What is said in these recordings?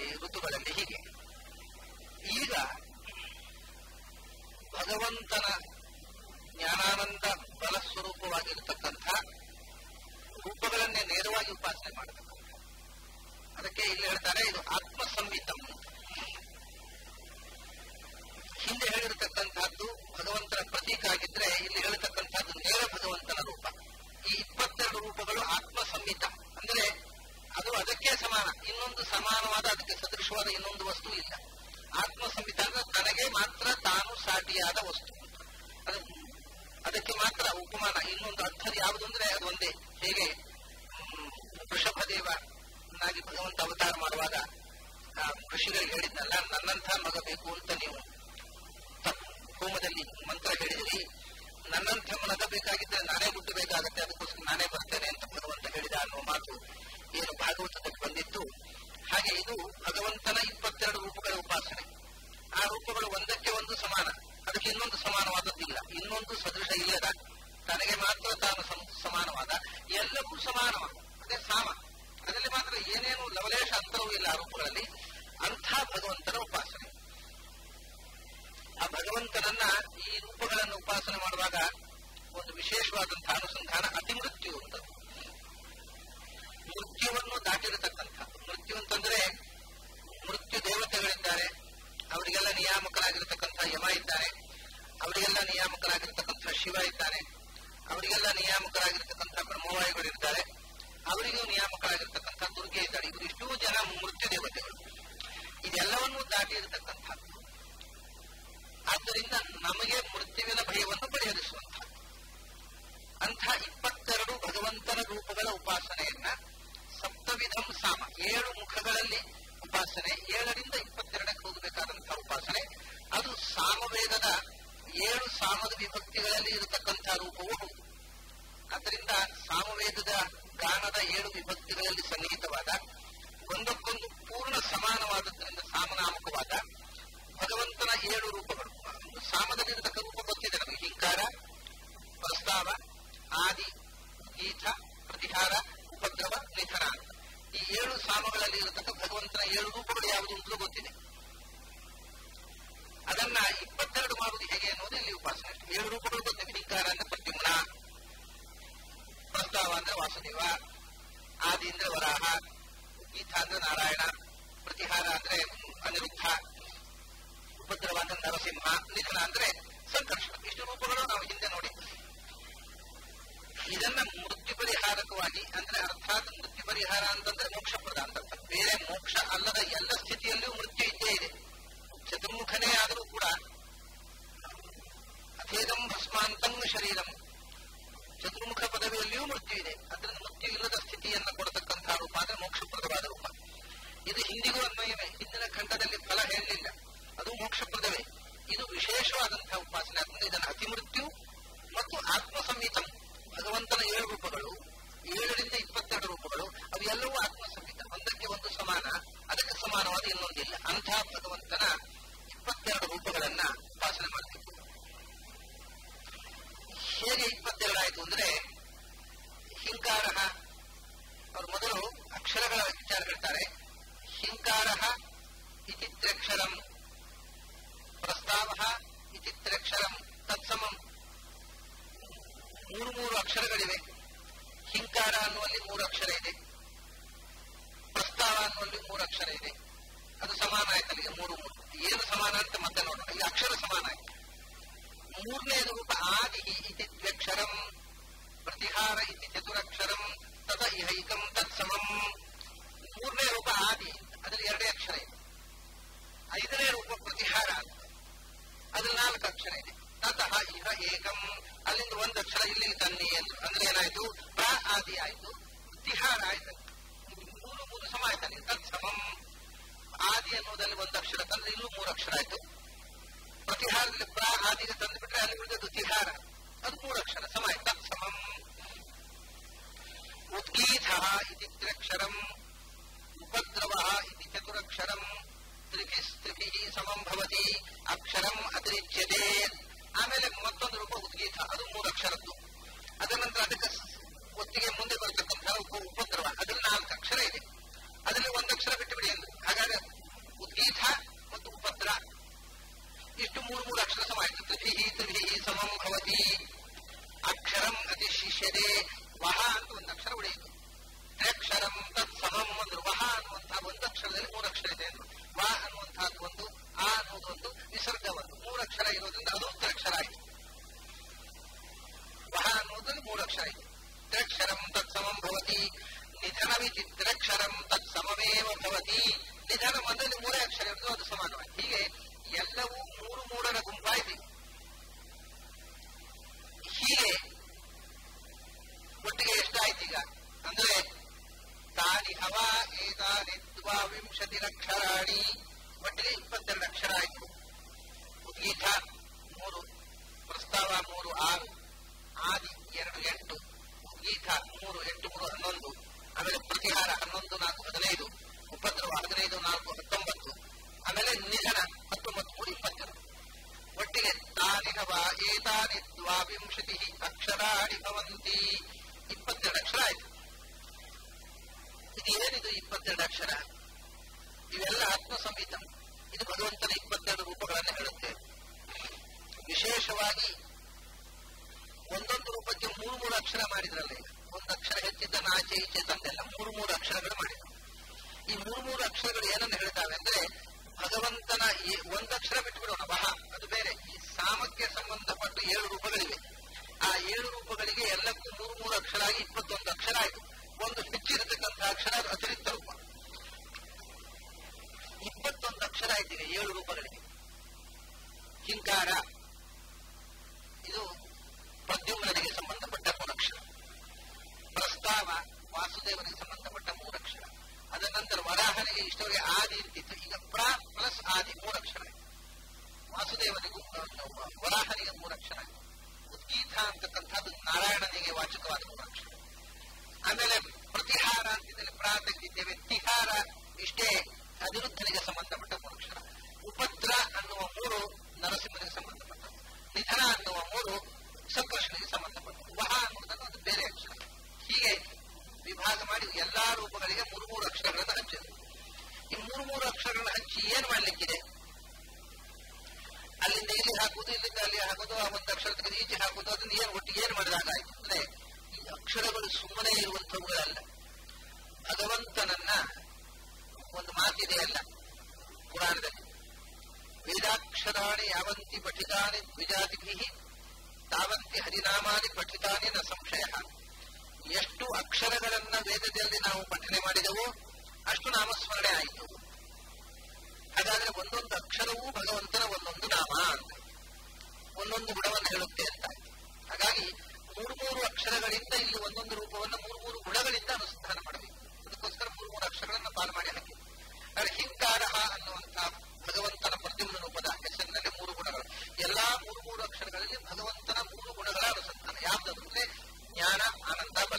ಕಾಲಗಳಲ್ಲಿ ಋತುಗಳಲ್ಲಿ ಹೀಗೆ ಈಗ ಭಗವಂತನ ಜ್ಞಾನಾನಂದ ಬಲ ಸ್ವರೂಪವಾಗಿರತಕ್ಕಂಥ ರೂಪಗಳನ್ನೇ ನೇರವಾಗಿ ಉಪಾಸನೆ ಮಾಡತಕ್ಕಂಥ ಅದಕ್ಕೆ ಇಲ್ಲಿ ಹೇಳ್ತಾರೆ ಇದು ಆತ್ಮ ಸಂಹಿತಂ ಹಿಂದೆ ಹೇಳಿರತಕ್ಕಂಥದ್ದು ಭಗವಂತನ ಪ್ರತೀಕ ಆಗಿದ್ರೆ ಇಲ್ಲಿ ಹೇಳತಕ್ಕಂಥದ್ದು ನೇರ ಭಗವಂತನ ರೂಪ ಈ ಇಪ್ಪತ್ತೆರಡು ರೂಪಗಳು ಆತ್ಮ ಸಂಹಿತ ಅಂದ್ರೆ ಅದು ಅದಕ್ಕೆ ಸಮಾನ ಇನ್ನೊಂದು ಸಮಾನವಾದ ಅದಕ್ಕೆ ಸದೃಶವಾದ ಇನ್ನೊಂದು ವಸ್ತು ಇಲ್ಲ ಆತ್ಮ ಸಂಹಿತ ಅಂದ್ರೆ ತನಗೆ ಮಾತ್ರ ತಾನು ಸಾಟಿಯಾದ ವಸ್ತು ಅದು ಅದಕ್ಕೆ ಮಾತ್ರ ಉಪಮಾನ ಇನ್ನೊಂದು ಅರ್ಥ ಯಾವುದು ಅಂದ್ರೆ ಅದು ಒಂದೇ ಹೇಗೆ ಹ್ಮ್, ವೃಷಭದೇವನಾಗಿ ಭಗವಂತ ಅವತಾರ ಮಾಡುವಾಗ ಆ ಋಷಿಗಳಿಗೆ ಹೇಳಿದ್ನಲ್ಲ ನನ್ನಂಥ ಮಗ ಬೇಕು ಅಂತ ನೀವು ತಪ್ಪು ಹೋಮದಲ್ಲಿ ಮಂತ್ರ ಹೇಳಿದ್ರಿ ನನ್ನಂಥ ಮಗ ಬೇಕಾಗಿದ್ದರೆ ನಾನೇ ಹುಟ್ಟಬೇಕಾಗತ್ತೆ ಅದಕ್ಕೋಸ್ಕರ ನಾನೇ ಬರ್ತೇನೆ ಅಂತ ಭಗವಂತ ಹೇಳಿದ ಅನ್ನುವ ಮಾತು ಏನು ಭಾಗವತದಲ್ಲಿ ಬಂದಿತ್ತು ಹಾಗೆ ಇದು ಭಗವಂತನ ಇಪ್ಪತ್ತೆರಡು ರೂಪಗಳ ಉಪಾಸನೆ ಆ ರೂಪಗಳು ಒಂದಕ್ಕೆ ಒಂದು ಸಮಾನ ಅದಕ್ಕೆ ಇನ್ನೊಂದು ಸಮಾನವಾದದ್ದಿಲ್ಲ ಇನ್ನೊಂದು ಸದೃಶ ಇಲ್ಲದ ತನಗೆ ಮಾತ್ರ ತಾನು ಸಮ- ಸಮಾನವಾದ ಎಲ್ಲವೂ ಸಮಾನವಾದ ಅದೇ ಸಾಮ ಅದರಲ್ಲಿ ಮಾತ್ರ ಏನೇನು ಲವಲೇಶ ಅಂತರವೂ ಇಲ್ಲ ಆ ರೂಪಗಳಲ್ಲಿ ಅಂಥ ಭಗವಂತನ ಉಪಾಸನೆ ಆ ಭಗವಂತನನ್ನ ಈ ರೂಪಗಳನ್ನು ಉಪಾಸನೆ ಮಾಡುವಾಗ ಒಂದು ವಿಶೇಷವಾದಂತಹ ಅನುಸಂಧಾನ ಅತಿಮೃತ್ಯು ಅಂತ ಮೃತ್ಯುವನ್ನು ದಾಟಿರತಕ್ಕಂಥದ್ದು ಮೃತ್ಯು ಅಂತಂದ್ರೆ ಮೃತ್ಯು ದೇವತೆಗಳಿದ್ದಾರೆ ಅವರಿಗೆಲ್ಲ ನಿಯಾಮಕರಾಗಿರ್ತಕ್ಕಂಥ ಯಮ ಇದ್ದಾನೆ ಅವರಿಗೆಲ್ಲ ನಿಯಾಮಕರಾಗಿರ್ತಕ್ಕಂಥ ಶಿವ ಇದ್ದಾನೆ ಅವರಿಗೆಲ್ಲ ನಿಯಾಮಕರಾಗಿರ್ತಕ್ಕಂಥ ಬ್ರಹ್ಮವಾಯುಗಳಿರ್ತಾರೆ ಅವರಿಗೂ ನಿಯಾಮಕರಾಗಿರ್ತಕ್ಕಂಥ ದುರ್ಗೆ ಇದ್ದಾಳೆ ಇವರು ಇಷ್ಟೂ ಜನ ಮೃತ್ಯು ದೇವತೆಗಳು ಇದೆಲ್ಲವನ್ನೂ ದಾಟಿ ಇರತಕ್ಕಂಥದ್ದು ಆದ್ದರಿಂದ ನಮಗೆ ಮೃತ್ಯುವಿನ ಭಯವನ್ನು ಪರಿಹರಿಸುವಂಥದ್ದು ಅಂಥ ಇಪ್ಪತ್ತೆರಡು ಭಗವಂತನ ರೂಪಗಳ ಉಪಾಸನೆಯನ್ನ ಸಪ್ತವಿಧಂ ಸಾಮ ಏಳು ಮುಖಗಳಲ್ಲಿ ಉಪಾಸನೆ ಏಳರಿಂದ ಇಪ್ಪತ್ತೆರಡಕ್ಕೆ ಹೋಗಬೇಕಾದಂತಹ ಉಪಾಸನೆ ಅದು ಸಾಮವೇದದ ಏಳು ಸಾಮದ ವಿಭಕ್ತಿಗಳಲ್ಲಿ ಇರತಕ್ಕಂಥ ರೂಪವೂ ಹೌದು ಆದ್ದರಿಂದ ಸಾಮವೇದದ ಗಾನದ ಏಳು ವಿಭಕ್ತಿಗಳಲ್ಲಿ ಸನ್ನಿಹಿತವಾದ ಒಂದಕ್ಕೊಂದು ಪೂರ್ಣ ಸಮಾನವಾದದ್ರಿಂದ ಸಾಮನಾಮಕವಾದ ಭಗವಂತನ ಏಳು ರೂಪಗಳು ಸಾಮದಲ್ಲಿರತಕ್ಕ ರೂಪ ಗೊತ್ತಿದೆ ನಮಗೆ ಹಿಂಕಾರ ಪ್ರಸ್ತಾವ ಆದಿ ಗೀತ ಪ್ರತಿಹಾರ ಉಪದ್ರವ ನಿಧನ ಅಂತ ಈ ಏಳು ಸಾಮಗಳಲ್ಲಿ ಇರತಕ್ಕ ಭಗವಂತನ ಏಳು ರೂಪಗಳು ಯಾವುದು ಅಂತಲೂ ಗೊತ್ತಿದೆ ಅದನ್ನ ಇಪ್ಪತ್ತೆರಡು ಮಾಡುವುದು ಹೇಗೆ ಅನ್ನೋದು ಇಲ್ಲಿ ಉಪಾಸನೆ ಅಷ್ಟೇ. ಏಳು ರೂಪಗಳು ಗೊತ್ತಿದೆ ಹಿಂಕಾರ ಅಂದ್ರೆ ಪ್ರತಿಮ್ನ ಪ್ರಸ್ತಾವ ಅಂದ್ರೆ ವಾಸುದೇವ ಆದಿ ಅಂದ್ರೆ ವರಾಹ ಗೀತ ಅಂದ್ರೆ ನಾರಾಯಣ ಪ್ರತಿಹಾರ ಅಂದ್ರೆ ಅನಿರುದ್ಧ ಉಪದ್ರವ ಅಂದ್ರೆ ನರಸಿಂಹ ನಿಧನ ಅಂದ್ರೆ ಸಂಕರ್ಷ ಇಷ್ಟು ರೂಪಗಳು ನಾವು ಹಿಂದೆ ನೋಡಿದ್ವಿ ಇದನ್ನ ಮೃತ್ಯು ಪರಿಹಾರಕವಾಗಿ ಅಂದ್ರೆ ಅರ್ಥಾತ್ ಮೃತ್ಯು ಪರಿಹಾರ ಅಂತಂದ್ರೆ ಮೋಕ್ಷಪ್ರದ ಅಂತ ಅರ್ಥ. ಬೇರೆ ಮೋಕ್ಷ ಅಲ್ಲದ ಎಲ್ಲ ಸ್ಥಿತಿಯಲ್ಲಿಯೂ ಮೃತ್ಯು ಇದ್ದೇ ಇದೆ ಚತುರ್ಮುಖನೇ ಆದರೂ ಕೂಡ ಅಥೇದಂ ಭಸ್ಮಾಂತಂ ಶರೀರಂ ಚತುರ್ಮುಖ ಪದವಿಯಲ್ಲಿಯೂ ಮೃತ್ಯು ಇದೆ ಅದರಿಂದ ಮೃತ್ಯು ಇಲ್ಲದ ಸ್ಥಿತಿಯನ್ನ ಕೊಡತಕ್ಕಂತಹ ರೂಪ ಅಂದ್ರೆ ಮೋಕ್ಷಪ್ರದವಾದ ರೂಪ ಇದು ಹಿಂದಿಗೂ ಅನ್ವಯವೇ ಹಿಂದಿನ ಖಂಡದಲ್ಲಿ ಫಲ ಹೇಳಲಿಲ್ಲ ಅದು ಮೋಕ್ಷಪ್ರದವೇ ಇದು ವಿಶೇಷವಾದಂತಹ ಉಪಾಸನೆ ಅದರಿಂದ ಇದನ್ನು ಅತಿಮೃತ್ಯು ಮತ್ತು ಆತ್ಮ ಸಂಹಿತಂ ಭಗವಂತನ ಏಳು ರೂಪಗಳು ಏಳರಿಂದ ಇಪ್ಪತ್ತೆರಡು ರೂಪಗಳು ಅವು ಎಲ್ಲವೂ ಆತ್ಮ ಸಂಹಿತ ಒಂದಕ್ಕೆ ಒಂದು ಸಮಾನ ಅದಕ್ಕೆ ಸಮಾನವಾದ ಇನ್ನೊಂದಿಲ್ಲ ಅಂತಹ ಭಗವಂತನ ಇಪ್ಪತ್ತೆರಡು ರೂಪಗಳನ್ನ ಉಪಾಸನೆ ಮಾಡಬೇಕು ಹೇಗೆ ಇಪ್ಪತ್ತೆರಡು ಆಯಿತು ಅಂದ್ರೆ ಹಿಂಕಾರ ಅವರು ಮೊದಲು ಅಕ್ಷರಗಳ ವಿಚಾರ ಹೇಳ್ತಾರೆ ಹಿಂಕಾರ ಇತಿ ತ್ರ್ಯಕ್ಷರಂ ಪ್ರಸ್ತಾವ ಇತಿ ತ್ರ್ಯಕ್ಷರಂ ತತ್ಸಮಂ ಮೂರು ಮೂರು ಅಕ್ಷರಗಳಿವೆ ಹಿಂಕಾರ ಅನ್ನುವಲ್ಲಿ ಮೂರು ಅಕ್ಷರ ಇದೆ ಪ್ರಸ್ತಾವ ಅನ್ನುವಲ್ಲಿ ಮೂರು ಅಕ್ಷರ ಇದೆ ಅದು ಸಮಾನ ಆಯ್ತು ಅಲ್ಲಿಗೆ ಮೂರು ಮೂರು ಏನು ಸಮಾನ ಅಂತ ಮತ್ತೆ ನೋಡೋಣ ಈಗ ಅಕ್ಷರ ಸಮಾನ ಆಯ್ತು ಮೂರನೇ ರೂಪ ಆದಿ ಇತಿ ದ್ವ್ಯಕ್ಷರಂ ಪ್ರತಿಹಾರ ಇತಿ ಚತುರಕ್ಷರಂ ತದ ಇಹೈಕಂ ತತ್ಸಮಂ ಮೂರನೇ ರೂಪ ಆದಿ ಅದ್ರಲ್ಲಿ ಎರಡೇ ಅಕ್ಷರ ಇದೆ ಐದನೇ ರೂಪ ಪ್ರತಿಹಾರ ಅಂತ ಅದ್ರಲ್ಲಿ ನಾಲ್ಕು ಅಕ್ಷರ ಇದೆ ತತಃ ಇಹ ಏಕಂ ಅಲ್ಲಿಂದ ಒಂದು ಅಕ್ಷರ ಇಲ್ಲಿಗೆ ತನ್ನಿ ಅಂದ್ರು ಅಂದ್ರೆ ಏನಾಯ್ತು ಪ್ರ ಆದಿ ಆಯ್ತು ಪ್ರತಿಹಾರ ಆಯ್ತು ಮೂರು ಮೂರು ಸಮ ಆಯ್ತು ಅಲ್ಲಿ ತತ್ಸಮಂ ಆದಿ ಅನ್ನೋದಲ್ಲಿ ಒಂದು ಅಕ್ಷರ ತಂದ್ರೆ ಇಲ್ಲೂ ಮೂರು ಅಕ್ಷರ ಆಯ್ತು ಪ್ರತಿಹಾರದಲ್ಲಿ ಪ್ರ ಆದಿಗೆ ತಂದು ಬಿಟ್ರೆ ಅಲ್ಲಿ ಉಳಿದದ್ದು ತಿಹಾರ ಅದು ಮೂರು ಅಕ್ಷರ ಸಮ ಆಯ್ತು ತತ್ಸಮಂ ಉದ್ಗೀತ ಇತಿ ತ್ರ್ಯಕ್ಷರಂ ಉಪದ್ರವ ಇತಿ ಚತುರಕ್ಷರಂ ತ್ರಿಭಿಸ್ತ್ರಿಭಿಃ ಸಮಂ ಭವತಿ ಅಕ್ಷರಂ ಅತಿರಿಚ್ಯತೆ ಆಮೇಲೆ ಮತ್ತೊಂದು ರೂಪ ಉದ್ಗೀತ ಅದು ಮೂರು ಅಕ್ಷರದ್ದು ಅದರ ನಂತರ ಅದಕ್ಕೆ ಸ- ಒತ್ತಿಗೆ ಮುಂದೆ ಬರತಕ್ಕಂತಹ ಉಪ ಉಪದ್ರವ ಅದ್ರಲ್ಲಿ ನಾಲ್ಕು ಅಕ್ಷರ ಇದೆ ಅದರಲ್ಲಿ ಒಂದು ಅಕ್ಷರ ಬಿಟ್ಟು ಬಿಡಿ ಎಂದು ಹಾಗಾದ್ರೆ ತ್ರ್ಯಕ್ಷರಂ ತತ್ ಸಮಮೇವ ಭವತಿ ನಿಧಾನ ಮೊದಲು ಮೂರೇ ಅಕ್ಷರ ಇರೋದು ಅದು ಸಮಾನವಾಗಿ ಹೀಗೆ ಎಲ್ಲವೂ ಮೂರು ಮೂರರ ಗುಂಪಾಯಿತು ಹೀಗೆ ಒಟ್ಟಿಗೆ ಎಷ್ಟಾಯ್ತು ಈಗ ಅಂದ್ರೆ ತಾನಿ ಹವಾ ಏತಾನಿ ದ್ವಾವಿಂಶತಿ ಅಕ್ಷರಾಣಿ ಒಟ್ಟಿಗೆ ಇಪ್ಪತ್ತೆರಡು ಅಕ್ಷರ ಆಯ್ತು ಉದ್ಗೀತ ಮೂರು ಪ್ರಸ್ತಾವ ಮೂರು ಆರು ಆದಿ ಎರಡು ಎಂಟು ಉದ್ಗೀತ ಮೂರು ಎಂಟು ಮೂರು ಹನ್ನೊಂದು ಆಮೇಲೆ ಪ್ರತಿಹಾರ ಹನ್ನೊಂದು ನಾಲ್ಕು ಹದಿನೈದು ಉಪದ್ರವ ಹದಿನೈದು ನಾಲ್ಕು ಹತ್ತೊಂಬತ್ತು ಆಮೇಲೆ ನಿಧನ ಹತ್ತೊಂಬತ್ತು ಮೂರು ಇಪ್ಪತ್ತೆರಡು ಒಟ್ಟಿಗೆ ತಾನಿಹವ ಏತಾನಿ ದ್ವಾವಿಂಶತಿ ಅಕ್ಷರಾಣಿ ಭವಂತಿ ಇಪ್ಪತ್ತೆರಡು ಅಕ್ಷರ ಆಯ್ತು ಇದು ಏನಿದು ಇಪ್ಪತ್ತೆರಡು ಅಕ್ಷರ ಇವೆಲ್ಲ ಆತ್ಮ ಸಂಹಿತ ಇದು ಭಗವಂತನ ಇಪ್ಪತ್ತೆರಡು ರೂಪಗಳನ್ನು ಹೇಳುತ್ತೆ ವಿಶೇಷವಾಗಿ ಒಂದೊಂದು ರೂಪಕ್ಕೆ ಮೂರು ಮೂರು ಅಕ್ಷರ ಮಾಡಿದ್ರಲ್ಲ ಈಗ ಒಂದು ಅಕ್ಷರ ಹೆಚ್ಚಿದ್ದನ್ನು ಆಚೆ ಈಚೆ ತಂದೆಲ್ಲ ಮೂರು ಮೂರು ಅಕ್ಷರಗಳು ಮಾಡಿದ್ರು ಈ ಮೂರು ಮೂರು ಅಕ್ಷರಗಳು ಏನನ್ನು ಹೇಳ್ತಾವೆ ಅಂದ್ರೆ ಭಗವಂತನ ಈ ಒಂದು ಅಕ್ಷರ ಬಿಟ್ಬಿಡೋಣ ವಹ ಅದು ಬೇರೆ ಈ ಸಾಮಕ್ಕೆ ಸಂಬಂಧಪಟ್ಟ ಏಳು ರೂಪಗಳಿವೆ ಆ ಏಳು ರೂಪಗಳಿಗೆ ಎಲ್ಲಕ್ಕೂ ಮೂರು ಮೂರು ಅಕ್ಷರ ಆಗಿ ಇಪ್ಪತ್ತೊಂದು ಅಕ್ಷರ ಆಯಿತು ಒಂದು ಹೆಚ್ಚಿರತಕ್ಕಂಥ ಅಕ್ಷರ ಅದು ಅತಿರಿಕ್ತ ರೂಪ ಇಪ್ಪತ್ತೊಂದು ಅಕ್ಷರ ಆಯ್ತು ಈಗ ಏಳು ರೂಪಗಳಿಗೆ ಹಿಂಕಾರ ಇದು ಪ್ರದ್ಯುಮ್ನಿಗೆ ಸಂಬಂಧಪಟ್ಟ ಮೂರಕ್ಷರ ಪ್ರಸ್ತಾವ ವಾಸುದೇವನಿಗೆ ಸಂಬಂಧಪಟ್ಟ ಮೂರಕ್ಷರ ಅದರ ನಂತರ ವರಾಹನಿಗೆ ಇಷ್ಟವರಿಗೆ ಆದಿ ಅಂತಿತ್ತು ಈಗ ಪ್ರ ಪ್ಲಸ್ ಆದಿ ಮೂರಕ್ಷರ ವಾಸುದೇವನಿಗೂ ವರಾಹನಿಗೆ ಮೂರಕ್ಷರ ಉದ್ಗೀತ ಅಂತಕ್ಕಂಥದ್ದು ನಾರಾಯಣನಿಗೆ ವಾಚಕವಾದ ಮೂರಕ್ಷರ ಆಮೇಲೆ ಪ್ರತಿಹಾರ ಅಂತಿದ್ದಲ್ಲಿ ಪ್ರಾ ತೆಗೆದಿದ್ದೇವೆ ತಿಹಾರ ಇಷ್ಟೇ ಅನಿರುದ್ಧನಿಗೆ ಸಂಬಂಧಪಟ್ಟ ಮೂರಕ್ಷರ ಉಪದ್ರ ಅನ್ನುವ ಮೂರು ನರಸಿಂಹನಿಗೆ ಸಂಬಂಧಪಟ್ಟದ್ದು ನಿಧನ ಅನ್ನುವ ಮೂರು ಸಂಕರ್ಷಣಿಗೆ ಸಂಬಂಧಪಟ್ಟದ್ದು ವಹ ಅನ್ನುವುದನ್ನು ಅದು ಬೇರೆ ಅಕ್ಷರ ಹೀಗೆ ವಿಭಾಗ ಮಾಡಿ ಎಲ್ಲಾ ರೂಪಗಳಿಗೆ ಮೂರು ಮೂರು ಅಕ್ಷರಗಳನ್ನು ಹಂಚಿದೆ ಈ ಮೂರು ಮೂರು ಅಕ್ಷರಗಳನ್ನು ಹಂಚಿ ಏನ್ ಮಾಡ್ಲಿಕ್ಕಿದೆ ಅಲ್ಲಿಂದ ಇಲ್ಲಿ ಹಾಕುವುದು ಇಲ್ಲಿಂದ ಅಲ್ಲಿ ಹಾಕೋದು ಆ ಒಂದು ಅಕ್ಷರ ತೆಗೆದು ಈಚೆ ಹಾಕುವುದು ಅದನ್ನ ಏನು ಒಟ್ಟಿಗೆ ಏನು ಮಾಡಿದಾಗ ಆಯ್ತು ಅಂದ್ರೆ ಈ ಅಕ್ಷರಗಳು ಸುಮ್ಮನೆ ಇರುವಂತವುಗಳಲ್ಲ ಭಗವಂತನನ್ನ ಒಂದು ಮಾತಿದೆ ಅಲ್ಲ ಪುರಾಣದಲ್ಲಿ ವೇದಾಕ್ಷರಾಣಿ ಯಾವಂತಿ ಪಠಿತಾನಿ ದ್ವಿಜಾತಿಭಿ ತಾವಂತಿ ಹರಿನಾಮಾನಿ ಪಠಿತಾನಿ ನ ಸಂಶಯ ಎಷ್ಟು ಅಕ್ಷರಗಳನ್ನ ವೇದದಲ್ಲಿ ನಾವು ಪಠನೆ ಮಾಡಿದೆವೋ ಅಷ್ಟು ನಾಮಸ್ಮರಣೆ ಆಯಿತು ಹಾಗಾದ್ರೆ ಒಂದೊಂದು ಅಕ್ಷರವೂ ಭಗವಂತನ ಒಂದೊಂದು ನಾಮ ಅಂತ ಒಂದೊಂದು ಗುಣವನ್ನು ಹೇಳುತ್ತೆ ಅಂತ ಹಾಗಾಗಿ ಮೂರು ಮೂರು ಅಕ್ಷರಗಳಿಂದ ಇಲ್ಲಿ ಒಂದೊಂದು ರೂಪವನ್ನು ಮೂರು ಮೂರು ಗುಣಗಳಿಂದ ಅನುಸಂಧಾನ ಮಾಡಬೇಕು ಅದಕ್ಕೋಸ್ಕರ ಮೂರು ಮೂರು ಅಕ್ಷರಗಳನ್ನು ಪಾಲು ಮಾಡಿ ಹಾಕಿ ಆದರೆ ಹಿಂಕಾರ ಅನ್ನುವಂಥ ಭಗವಂತನ ಪ್ರತಿಯೊಂದು ರೂಪದ ಹೆಸರಿನಲ್ಲಿ ಮೂರು ಗುಣಗಳು ಎಲ್ಲಾ ಮೂರು ಮೂರು ಅಕ್ಷರಗಳಲ್ಲಿ ಭಗವಂತನ ಮೂರು ಗುಣಗಳ ಅನುಸಂಧಾನ ಯಾವ್ದು ಅಂದ್ರೆ ಜ್ಞಾನ ಆನಂದ ಬಲ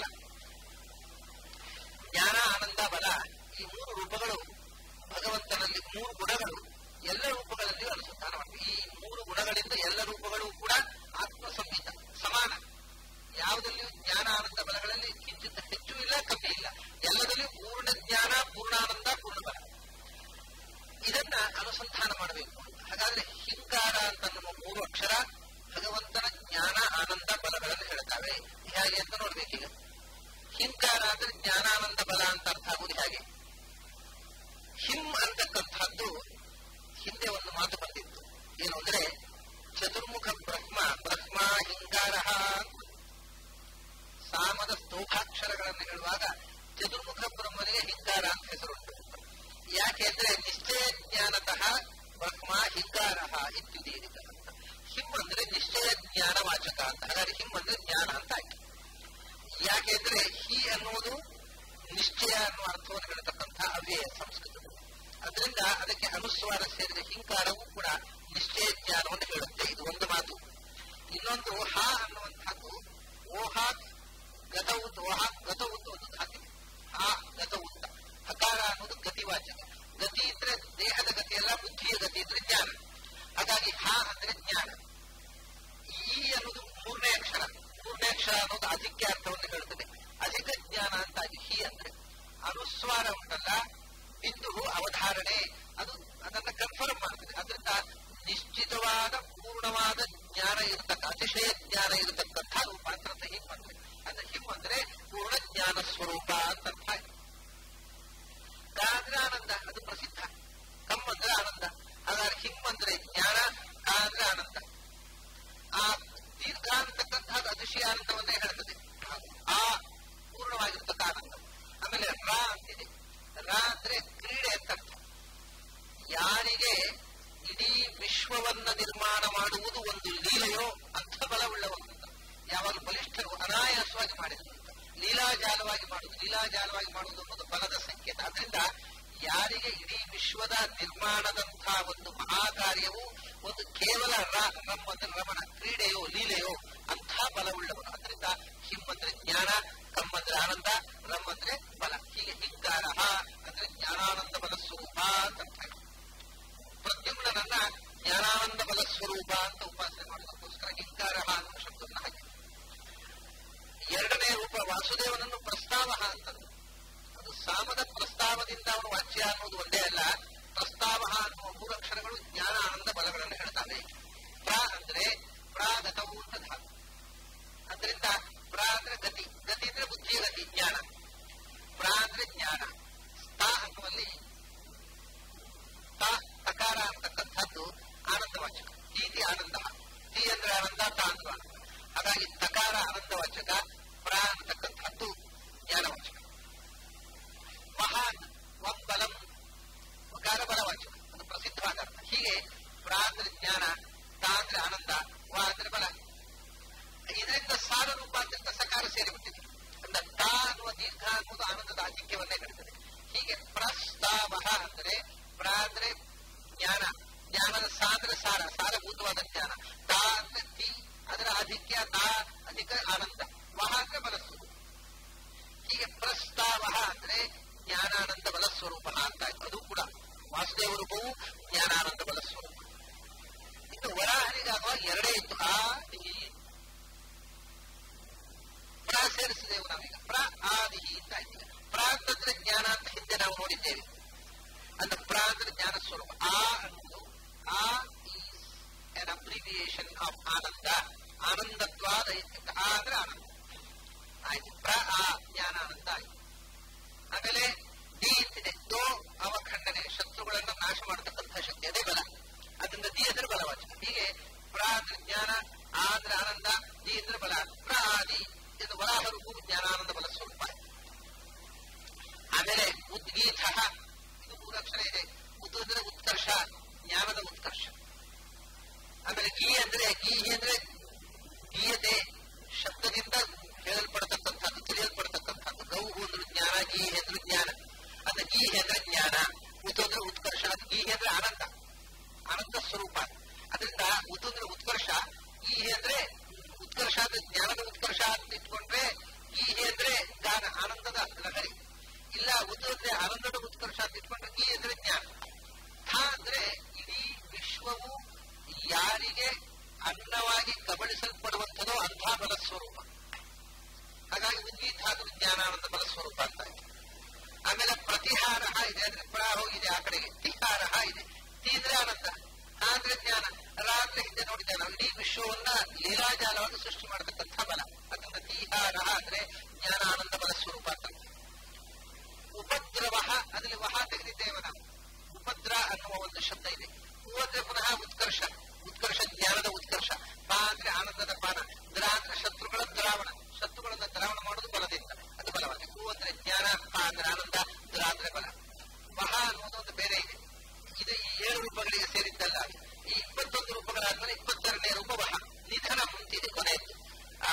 ಜ್ಞಾನ ಆನಂದ ಬಲ ಈ ಮೂರು ರೂಪಗಳು ಭಗವಂತನಲ್ಲಿ ಮೂರು ಗುಣಗಳು ಎಲ್ಲ ರೂಪಗಳಲ್ಲಿಯೂ ಅನುಸಂಧಾನ ಮಾಡ್ತೀವಿ ಈ ಮೂರು ಗುಣಗಳಿಂದ ಎಲ್ಲ ರೂಪಗಳು ಕೂಡ ಆತ್ಮ ಸಂಹಿತ ಸಮಾನ ಯಾವುದಲ್ಲಿಯೂ ಜ್ಞಾನ ಆನಂದ ಬಲಗಳಲ್ಲಿ ಕಿಂಚಿತ್ ಹೆಚ್ಚು ಇಲ್ಲ ಕಮ್ಮಿ ಇಲ್ಲ ಎಲ್ಲದಲ್ಲಿಯೂ ಪೂರ್ಣ ಜ್ಞಾನ ಪೂರ್ಣಾನಂದ ಪೂರ್ಣ ಬಲ ಇದನ್ನ ಅನುಸಂಧಾನ ಮಾಡಬೇಕು ಹಾಗಾದ್ರೆ ಹಿಂಕಾರ ಅಂತ ನಮ್ಮ ಮೂರು ಅಕ್ಷರ ಭಗವಂತನ ಜ್ಞಾನ ಆನಂದ ಬಲಗಳನ್ನು ಹೇಳ್ತಾವೆ ಹೇಗೆ ಅಂತ ನೋಡ್ಬೇಕೀಗ ಹಿಂಕಾರ ಅಂದ್ರೆ ಜ್ಞಾನಾನಂದ ಬಲ ಅಂತ ಅರ್ಥ ಆಗುವುದು ಹೇಗೆ ಹಿಂ ಅಂತಕ್ಕಂಥದ್ದು ಹಿಂದೆ ಒಂದು ಮಾತು ಬಂದಿತ್ತು ಏನು ಅಂದ್ರೆ ಚತುರ್ಮುಖ ಬ್ರಹ್ಮ ಬ್ರಹ್ಮ ಹಿಂಗಾರ ಸಾಮದ ಸ್ತೋಭಾಕ್ಷರಗಳನ್ನು ಹೇಳುವಾಗ ಚತುರ್ಮುಖ ಬ್ರಹ್ಮನಿಗೆ ಹಿಂಗಾರ ಅಂತ ಹೆಸರುಂಟು ಯಾಕೆ ಅಂದ್ರೆ ನಿಶ್ಚಯ ಜ್ಞಾನತಃ ಬ್ರಹ್ಮ ಹಿಂಗಾರ ಇತ್ಯುದೀರಿತ ಅಂತ ಹಿಂ ಅಂದ್ರೆ ನಿಶ್ಚಯ ಜ್ಞಾನ ವಾಚಕ ಅಂತ ಹಾಗಾದ್ರೆ ಹಿಂ ಅಂದ್ರೆ ಜ್ಞಾನ ಅಂತ ಆಯ್ತು ಯಾಕೆಂದ್ರೆ ಹಿ ಅನ್ನುವುದು ನಿಶ್ಚಯ ಅನ್ನುವ ಅರ್ಥವನ್ನು ಹೇಳತಕ್ಕಂಥ ಅವ್ಯಯ ಸಂಸ್ಕೃತದಲ್ಲಿ ಅದರಿಂದ ಅದಕ್ಕೆ ಅನುಸ್ವಾರ ಸೇರಿದ ಹಿಂಕಾರವೂ ಕೂಡ ನಿಶ್ಚಯ ಜ್ಞಾನವನ್ನು ಹೇಳುತ್ತೆ ಇದು ಒಂದು ಮಾತು ಇನ್ನೊಂದು ಹ ಅನ್ನುವಂಥದ್ದು ಓಹಾತ್ ಗತವುತ್ ಓಹಾತ್ ಗತವುತ್ ಒಂದು ಧಾತಿದೆ ಹಾ ಗತವುತ್ತ ಹಕಾರ ಅನ್ನೋದು ಗತಿವಾಚಕ ಗತಿ ಇದ್ರೆ ದೇಹದ ಗತಿ ಅಲ್ಲ ಬುದ್ಧಿಯ ಗತಿ ಇದ್ರೆ ಜ್ಞಾನ ಹಾಗಾಗಿ ಹ ಅಂದ್ರೆ ಜ್ಞಾನ ಈ ಅನ್ನೋದು ಮೂರನೇ ಅಕ್ಷರ ಮೂರನೇ ಅಕ್ಷರ ಅನ್ನೋದು ಅಧಿಕ್ಯ ಅರ್ಥವನ್ನು ಹೇಳುತ್ತದೆ ಅಧಿಕ ಜ್ಞಾನ ಅಂತ ಹಿ ಅಂದ್ರೆ ಅನುಸ್ವಾರ ಉಂಟಲ್ಲ ಬಿಂದು ಅವಧಾರಣೆ ಅದು ಅದನ್ನ ಕನ್ಫರ್ಮ್ ಮಾಡ್ತದೆ ಅದರಿಂದ ನಿಶ್ಚಿತವಾದ ಪೂರ್ಣವಾದ ಜ್ಞಾನ ಇರತಕ್ಕ ಅತಿಶಯ ಜ್ಞಾನ ಇರತಕ್ಕಂಥ ರೂಪಾಂತರತೆ ಹಿಮ್ ಅಂದ್ರೆ ಅಂದ್ರೆ ಹಿಮ್ ಅಂದ್ರೆ ಪೂರ್ಣ ಜ್ಞಾನ ಸ್ವರೂಪ ಅಂತ ಅರ್ಥ ಆಯ್ತು ಅಂದ್ರೆ ಆನಂದ ಅದು ಪ್ರಸಿದ್ಧ ಕಮ್ ಅಂದ್ರೆ ಆನಂದ ಹಾಗಾದ್ರೆ ಹಿಮ್ ಅಂದ್ರೆ ಜ್ಞಾನ ಕಾ ಅಂದ್ರೆ ಆನಂದ ಆ ದೀರ್ಘ ಅಂತಕ್ಕಂಥದ್ದು ಅತಿಶಯ ಆನಂದವನ್ನೇ ಹೇಳ್ತದೆ ಆ ಪೂರ್ಣವಾಗಿರ್ತಕ್ಕ ಆನಂದ ಆಮೇಲೆ ರಾ ಅಂತಿದೆ ಲೀಲಾಜಾಲವಾಗಿ ಮಾಡುವುದು ಅನ್ನೋದು ಬಲದ ಸಂಕೇತ ಅದರಿಂದ ಯಾರಿಗೆ ಇಡೀ ವಿಶ್ವದ ನಿರ್ಮಾಣದಂತಹ ಒಂದು ಮಹಾಕಾರ್ಯವು ಒಂದು ಕೇವಲ ರ ರಮ್ ಅಂದ್ರೆ ರಮಣ ಕ್ರೀಡೆಯೋ ಲೀಲೆಯೋ ಅಂಥ ಬಲವುಳ್ಳವನು ಅದರಿಂದ ಹಿಂ ಅಂದ್ರೆ ಜ್ಞಾನ ಕಮ್ ಅಂದ್ರೆ ಆನಂದ ರಮ್ ಅಂದ್ರೆ ಬಲ ಹೀಗೆ ಹಿಂಕಾರ ಅಂದ್ರೆ ಜ್ಞಾನಾನಂದ ಬಲ ಸ್ವರೂಪ ಅಂತ ಅರ್ಥ ಆಗುತ್ತೆ. ಪ್ರದ್ಯುಮ್ನನ್ನ ಜ್ಞಾನಾನಂದ ಬಲ ಸ್ವರೂಪ ಅಂತ ಉಪಾಸನೆ ಮಾಡೋದಕ್ಕೋಸ್ಕರ ಹಿಂಕಾರ ಅನ್ನೋ ಶಬ್ದವನ್ನು ಹಾಕಿ ಎರಡನೇ ರೂಪ ವಾಸುದೇವನನ್ನು ಪ್ರಸ್ತಾವ ಅಂತಂದು ಅದು ಸಾಮದ ಪ್ರಸ್ತಾವದಿಂದ ಅವನು ವಾಚ್ಯ ಅನ್ನೋದು ಒಂದೇ ಅಲ್ಲ ಪ್ರಸ್ತಾವ ಅನ್ನುವ ಮೂರು ಅಕ್ಷರಗಳು ಜ್ಞಾನ ಆನಂದ ಬಲಗಳನ್ನು ಹೇಳ್ತಾವೆ ಪ್ರ ಅಂದ್ರೆ ಪ್ರಾಗತವು ಅಂತ ಧಾತು ಅದರಿಂದ ಪ್ರ ಅಂದ್ರೆ ಗತಿ ಗತಿ ಅಂದ್ರೆ ಬುದ್ಧಿಯ ಗತಿ ಜ್ಞಾನ ಪ್ರ ಅಂದ್ರೆ ಜ್ಞಾನ ಸ್ಥ ಅನ್ನುವಲ್ಲಿ ತ ತಕಾರ ಅಂತಕ್ಕಂಥದ್ದು ಆನಂದವಾಚಕ ಹೀಗೆ ಆನಂದ ತಿ ಅಂದ್ರೆ ಆನಂದ ತ ಅಂದ್ರೆ ಆನಂದ ಹಾಗಾಗಿ ತಕಾರ ಆನಂದವಾಚಕ ಪ್ರ ಅಂತಕ್ಕಂಥದ್ದು ಜ್ಞಾನವಾಚಕ ಮಹಾನ್ ವಂಬಲಂ ವಕಾರ ಬಲವಾಚಕ ಅದು ಪ್ರಸಿದ್ಧವಾದ ಅರ್ಥ ಹೀಗೆ ಪ್ರ ಅಂದ್ರೆ ಜ್ಞಾನ ತ ಅಂದ್ರೆ ಆನಂದ ವ ಅಂದ್ರೆ ಬಲ ಇದರಿಂದ ಸಾರ ರೂಪ ಅಂತ ಸಕಾರ ಸೇರಿಬಿಟ್ಟಿದೆ ಅಂದ್ರೆ ತ ಅನ್ನುವ ದೀರ್ಘ ಅನ್ನುವುದು ಆನಂದದ ಆಧಿಕ್ಯವನ್ನೇ ಕಡಿತದೆ ಹೀಗೆ ಪ್ರಸ್ತಾವ ಅಂದ್ರೆ ಪ್ರ ಅಂದ್ರೆ ಜ್ಞಾನ ಜ್ಞಾನದ ಸಾ ಅಂದ್ರೆ ಸಾರ ಸಾರಭೂತವಾದ ಜ್ಞಾನ ತಾ ಅಂದ್ರೆ ತಿ ಅದರ ಆಧಿಕ್ಯ ತಾ ಅಧಿಕ ಆನಂದ ವಹ ಅಂದ್ರೆ ಬಲಸ್ವರೂಪ ಹೀಗೆ ಪ್ರಸ್ತಾವ ಅಂದ್ರೆ ಜ್ಞಾನಾನಂದ ಬಲ ಸ್ವರೂಪ ಅಂತ ಆಯ್ತು ಅದು ಕೂಡ ವಾಸುದೇವ ರೂಪವು ಜ್ಞಾನಾನಂದ ಬಲ ಸ್ವರೂಪ ಇನ್ನು ವರಾಹನಿಗಾಗುವ ಎರಡೇ ಇತ್ತು ಆ ಈ ಪ್ರ ಸೇರಿಸಿದೆವು ನಾವೀಗ ಪ್ರ ಆದಿಹಿ ಅಂತ ಆಯ್ತು ಈಗ. ಪ್ರ ಅಂತಂದ್ರೆ ಜ್ಞಾನ ಅಂತ ಹಿಂದೆ ನಾವು ನೋಡಿದ್ದೇವೆ ಅಂದ್ರೆ ಪ್ರ ಅಂದ್ರೆ ಜ್ಞಾನ ಸ್ವರೂಪ ಆ ಅನ್ನೋದು ಆ ಈಸ್ ಎನ್ ಅಬ್ರಿವಿಯೇಷನ್ ಆಫ್ ಆನಂದ ಆನಂದತ್ವಾದ ಇತ್ಯುಕ್ತ ಆ ಅಂದ್ರೆ ಆನಂದ ಆಯ್ತು ಪ್ರ ಆ ಜ್ಞಾನಾನಂದ ಆಯ್ತು ಆಮೇಲೆ ಡಿ ಅಂತಿದೆ ದೋ ಅವಖಂಡನೆ ಶತ್ರುಗಳನ್ನ ನಾಶ ಮಾಡತಕ್ಕಂಥ ಶಕ್ತಿ ಅದೇ ಬಲ ಅದರಿಂದ ದಿ ಅಂದ್ರೆ ಬಲವಾಚಕ ಹೀಗೆ ಪ್ರ ಅಂದ್ರೆ ಜ್ಞಾನ ಆ ಅಂದ್ರೆ ಆನಂದ ದಿ ಅಂದ್ರೆ ಬಲ ಪ್ರ ಆದಿ ಎಂದು ವರಾಹ ರೂಪವು ಜ್ಞಾನಾನಂದ ಬಲ ಸ್ವರೂಪ ಆಮೇಲೆ ಉದ್ಗೀತ ಇದು ಮೂರು ಅಕ್ಷರ ಇದೆ ಉದ್ ಅಂದ್ರೆ ಉತ್ಕರ್ಷ ಜ್ಞಾನದ ಉತ್ಕರ್ಷ ಆಮೇಲೆ ಗೀ ಅಂದ್ರೆ ಗೀ ಅಂದ್ರೆ ಗೀಯತೆ ಶಬ್ದದಿಂದ ಹೇಳಲ್ಪಡತಕ್ಕಂಥದ್ದು ತಿಳಿಯಲ್ಪಡತಕ್ಕಂಥದ್ದು ಗೌಹು ಅಂದ್ರೆ ಜ್ಞಾನ ಗೀ ಅಂದ್ರೆ ಜ್ಞಾನ ಅದು ಗೀ ಅಂದ್ರೆ ಜ್ಞಾನ ಉತ್ ಅಂದ್ರೆ ಉತ್ಕರ್ಷ ಅದು ಗೀ ಅಂದ್ರೆ ಆನಂದ ಆನಂದ ಸ್ವರೂಪ ಅದರಿಂದ ಉತ್ ಅಂದ್ರೆ ಉತ್ಕರ್ಷ ಗೀ ಅಂದ್ರೆ ಉತ್ಕರ್ಷ ಅಂದ್ರೆ ಜ್ಞಾನದ ಉತ್ಕರ್ಷ ಅಂತ ಇಟ್ಕೊಂಡ್ರೆ ಗೀ ಅಂದ್ರೆ ಗಾನ ಆನಂದದ ಲಹರಿ ಇಲ್ಲ ಉತ್ ಅಂದ್ರೆ ಆನಂದದ ಉತ್ಕರ್ಷ ಅಂತ ಇಟ್ಕೊಂಡ್ರೆ ಗೀ ಅಂದ್ರೆ ಜ್ಞಾನ ಥ ಅಂದ್ರೆ ಇಡೀ ವಿಶ್ವವು ಯಾರಿಗೆ ಅನ್ನವಾಗಿ ಕಬಳಿಸಲ್ಪಡುವಂಥದೋ ಅಂಥ ಬಲ ಸ್ವರೂಪ ಹಾಗಾಗಿ ಉದ್ಗೀತ ಆದ್ರೂ ಜ್ಞಾನಾನಂದ ಬಲ ಸ್ವರೂಪ ಅಂತ ಆಯ್ತು ಆಮೇಲೆ ಪ್ರತಿಹಾರ ಇದೆ ಅಂದ್ರೆ ಪ್ರ ಹೋಗಿದೆ ಆ ಕಡೆಗೆ ತಿಹಾರ ಇದೆ ತಿ ಅಂದ್ರೆ ಆನಂದ ಆ ಅಂದ್ರೆ ಜ್ಞಾನ ರ ಅಂದ್ರೆ ಹಿಂದೆ ನೋಡಿದ್ದೇವೆ ನಾವು ಇಡೀ ವಿಶ್ವವನ್ನ ಲೀಲಾಜಾಲವನ್ನು ಸೃಷ್ಟಿ ಮಾಡತಕ್ಕಂಥ ಬಲ ಅದರಿಂದ ತಿಹಾರ ಅಂದ್ರೆ ಜ್ಞಾನ ಆನಂದ ಬಲ ಸ್ವರೂಪ ಅಂತ ಉಪದ್ರವ ಅದರಲ್ಲಿ ವಹ ತೆಗೆದಿದ್ದೇವೆ ನಾವು ಉಪದ್ರ ಅನ್ನುವ ಒಂದು ಶಬ್ದ ಇದೆ ಹೂ ಅಂದ್ರೆ ಪುನಃ ಉತ್ಕರ್ಷ ಉತ್ಕರ್ಷ ಜ್ಞಾನದ ಉತ್ಕರ್ಷ ಪಾ ಅಂದ್ರೆ ಆನಂದದ ಪಾನ ದ್ರ ಅಂದ್ರೆ ಶತ್ರುಗಳ ದ್ರಾವಣ ಶತ್ರುಗಳನ್ನ ದ್ರಾವಣ ಮಾಡೋದು ಬಲದಿಂದ ಅದು ಬಲವಾಗಿದೆ ಹೂ ಅಂದ್ರೆ ಜ್ಞಾನ ಪಾ ಅಂದ್ರೆ ಆನಂದ ದ್ರ ಅಂದ್ರೆ ಬಲ ವಹ ಅನ್ನೋದು ಒಂದು ಬೇರೆ ಇದೆ ಇದು ಈ ಏಳು ರೂಪಗಳಿಗೆ ಸೇರಿದ್ದಲ್ಲ ಈ ಇಪ್ಪತ್ತೊಂದು ರೂಪಗಳಾದ್ಮೇಲೆ ಇಪ್ಪತ್ತೆರಡನೇ ರೂಪ ವಹ ನಿಧನ ಮುಂತಿದೆ ಕೊನೆಯದ್ದು ಆ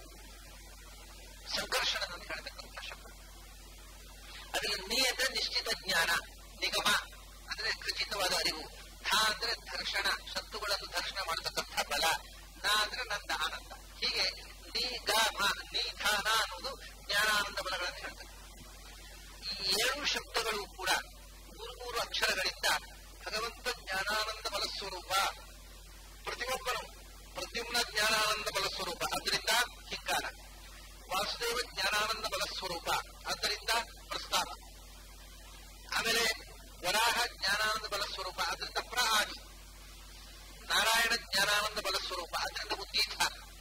ಸಂಕರ್ಷಣದಲ್ಲಿ ಹೇಳ್ತಕ್ಕಂಥ ಶಬ್ದ ಅದರಲ್ಲಿ ನೀ ಅಂದ್ರೆ ನಿಶ್ಚಿತ ಜ್ಞಾನ ನಿಗಮ ಅಂದ್ರೆ ಖಚಿತವಾದ ಅರಿವು ಧ ಅಂದ್ರೆ ದರ್ಶನ ಶತ್ರುಗಳನ್ನು ದರ್ಶನ ಮಾಡತಕ್ಕಂಥ ಬಲ ನ ಅಂದ್ರೆ ನಂದ ಆನಂದ ಹೀಗೆ ನೀ ಗ ಮ ನಿಧಾನ ಅನ್ನೋದು ಜ್ಞಾನಾನಂದ ಬಲಗಳನ್ನು ಹೇಳ್ತದೆ ಈ ಏಳು ಶಬ್ದಗಳು ಕೂಡ ಮೂರು ಮೂರು ಅಕ್ಷರಗಳಿಂದ ಭಗವಂತ ಜ್ಞಾನಾನಂದ ಬಲ ಸ್ವರೂಪ ಪ್ರತಿಯೊಬ್ಬನು ಪ್ರದ್ಯುಮ್ನ ಜ್ಞಾನಾನಂದ ಬಲ ಸ್ವರೂಪ ಅದರಿಂದ ಹಿಂಕಾರ ವಾಸುದೇವ ಜ್ಞಾನಾನಂದ ಬಲ ಸ್ವರೂಪ ಆದ್ದರಿಂದ ಪ್ರಸ್ತಾವ ಆಮೇಲೆ ವರಾಹ ಜ್ಞಾನಾನಂದ ಬಲ ಸ್ವರೂಪ ಅದರಿಂದ ಪ್ರ ಆದಿ ನಾರಾಯಣ ಜ್ಞಾನಾನಂದ ಬಲ ಸ್ವರೂಪ ಅದರಿಂದ ಉದ್ದೀತ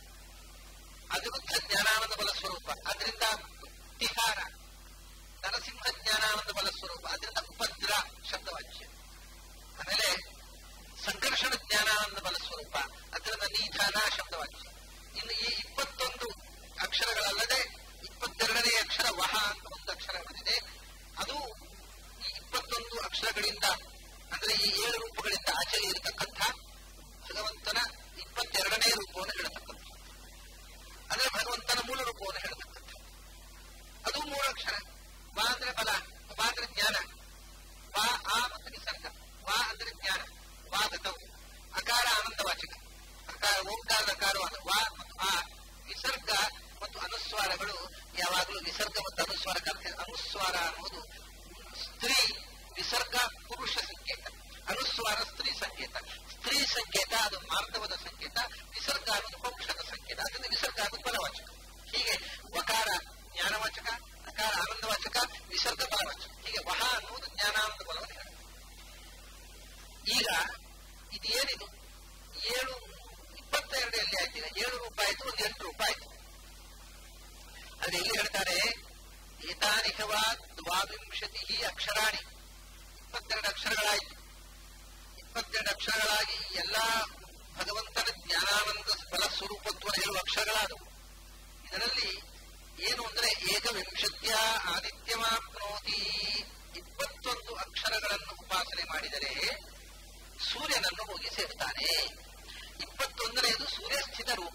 ಅನಿರುದ್ಧ ಜ್ಞಾನಾನಂದ ಬಲ ಸ್ವರೂಪ ಅದರಿಂದ ತಿಹಾರ ನರಸಿಂಹ ಜ್ಞಾನಾನಂದ ಬಲ ಸ್ವರೂಪ ಅದರಿಂದ ಉಪದ್ರ ಶಬ್ದವಾಚ್ಯ ಆಮೇಲೆ ಸಂಘರ್ಷಣ ಜ್ಞಾನಾನಂದ ಬಲ ಸ್ವರೂಪ ಅದರಿಂದ ನಿಧಾನ ಶಬ್ದವಾಚ್ಯ ಇನ್ನು ಈ ಇಪ್ಪತ್ತೊಂದು ಅಕ್ಷರಗಳಲ್ಲದೆ ಇಪ್ಪತ್ತೆರಡನೇ ಅಕ್ಷರ ವಹ ಅಂತ ಒಂದು ಅಕ್ಷರ ಬಂದಿದೆ ಅದು ಈ ಇಪ್ಪತ್ತೊಂದು ಅಕ್ಷರಗಳಿಂದ ಅಂದ್ರೆ ಈ ಏಳು ರೂಪಗಳಿಂದ ಆಚೆಗೆ ಇರತಕ್ಕಂಥ ಭಗವಂತನ ಇಪ್ಪತ್ತೆರಡನೇ ರೂಪವನ್ನು ಹೇಳತಕ್ಕಂಥ ಅಂದ್ರೆ ಭಗವಂತನ ಮೂಲ ರೂಪವನ್ನು ಹೇಳತಕ್ಕಂಥ ಅದು ಮೂರು ಅಕ್ಷರ ವಾ ಅಂದ್ರೆ ಬಲ ವಾ ಅಂದ್ರೆ ಜ್ಞಾನ ವಾ ಆ ಮತ್ತು ನಿಸರ್ಗ ವಾ ಅಂದ್ರೆ ಜ್ಞಾನ ವಾ ಗತವು ಅಕಾರ ಆನಂದವಾಚಕ ಅಕಾರ ಓಂಕಾರದ ಅಕಾರವಾದ ವಾ ಮತ್ತು ಆ ವಿಸರ್ಗ ಮತ್ತು ಅನುಸ್ವಾರಗಳು ಯಾವಾಗಲೂ ವಿಸರ್ಗ ಮತ್ತು ಅನುಸ್ವಾರ ಅನುಸ್ವಾರ ಅನ್ನುವುದು ಸ್ತ್ರೀ ವಿಸರ್ಗ ಪುರುಷ ಸಂಕೇತ ಅನುಸ್ವಾರ ಸ್ತ್ರೀ ಸಂಕೇತ ಸ್ತ್ರೀ ಸಂಕೇತ ಅದು ಮಾರ್ಧವದ ಸಂಕೇತ ವಿಸರ್ಗ ಅನ್ನೋದು ಪೌರುಷದ ಸಂಕೇತ ಅದರಿಂದ ವಿಸರ್ಗ ಅನ್ನೋದು ಬಲವಾಚಕ ಹೀಗೆ ವಕಾರ ಜ್ಞಾನವಾಚಕ ಅಕಾರ ಆನಂದವಾಚಕ ವಿಸರ್ಗ ಬಲವಾಚಕ ಹೀಗೆ ವಹ ಅನ್ನುವುದು ಜ್ಞಾನಾನಂದ ಬಲವನ್ನು ಹೇಳುತ್ತೆ ಈಗ ಇದೇನಿದು ಏಳು ಇಪ್ಪತ್ತೆರಡು ಎಲ್ಲಿ ಆಯ್ತು ಈಗ ಏಳು ರೂಪಾಯಿ ಆಯ್ತು ಒಂದು ಎಂಟು ರೂಪಾಯಿ ಆಯ್ತು ಅಲ್ಲಿ ಎಲ್ಲಿ ಹೇಳ್ತಾರೆ ಏತಾನಿಕವ ದ್ವಾವಿಂಶತಿ ಅಕ್ಷರಾಣಿ ಇಪ್ಪತ್ತೆರಡು ಅಕ್ಷರಗಳಾಯಿತು ಇಪ್ಪತ್ತೆರಡು ಅಕ್ಷರಗಳಾಗಿ ಎಲ್ಲಾ ಭಗವಂತನ ಜ್ಞಾನಾನಂದ ಫಲ ಸ್ವರೂಪತ್ವ ಹೇಳುವ ಅಕ್ಷರಗಳಾದವು ಇದರಲ್ಲಿ ಏನು ಅಂದ್ರೆ ಏಕವಿಂಶತ್ಯ ಆದಿತ್ಯಮಾಪ್ನೋತಿ ಇಪ್ಪತ್ತೊಂದು ಅಕ್ಷರಗಳನ್ನು ಉಪಾಸನೆ ಮಾಡಿದರೆ ಸೂರ್ಯನನ್ನು ಹೋಗಿ ಸೇರ್ತಾನೆ ಇಪ್ಪತ್ತೊಂದನೆಯದು ಸೂರ್ಯಸ್ಥಿತ ರೂಪ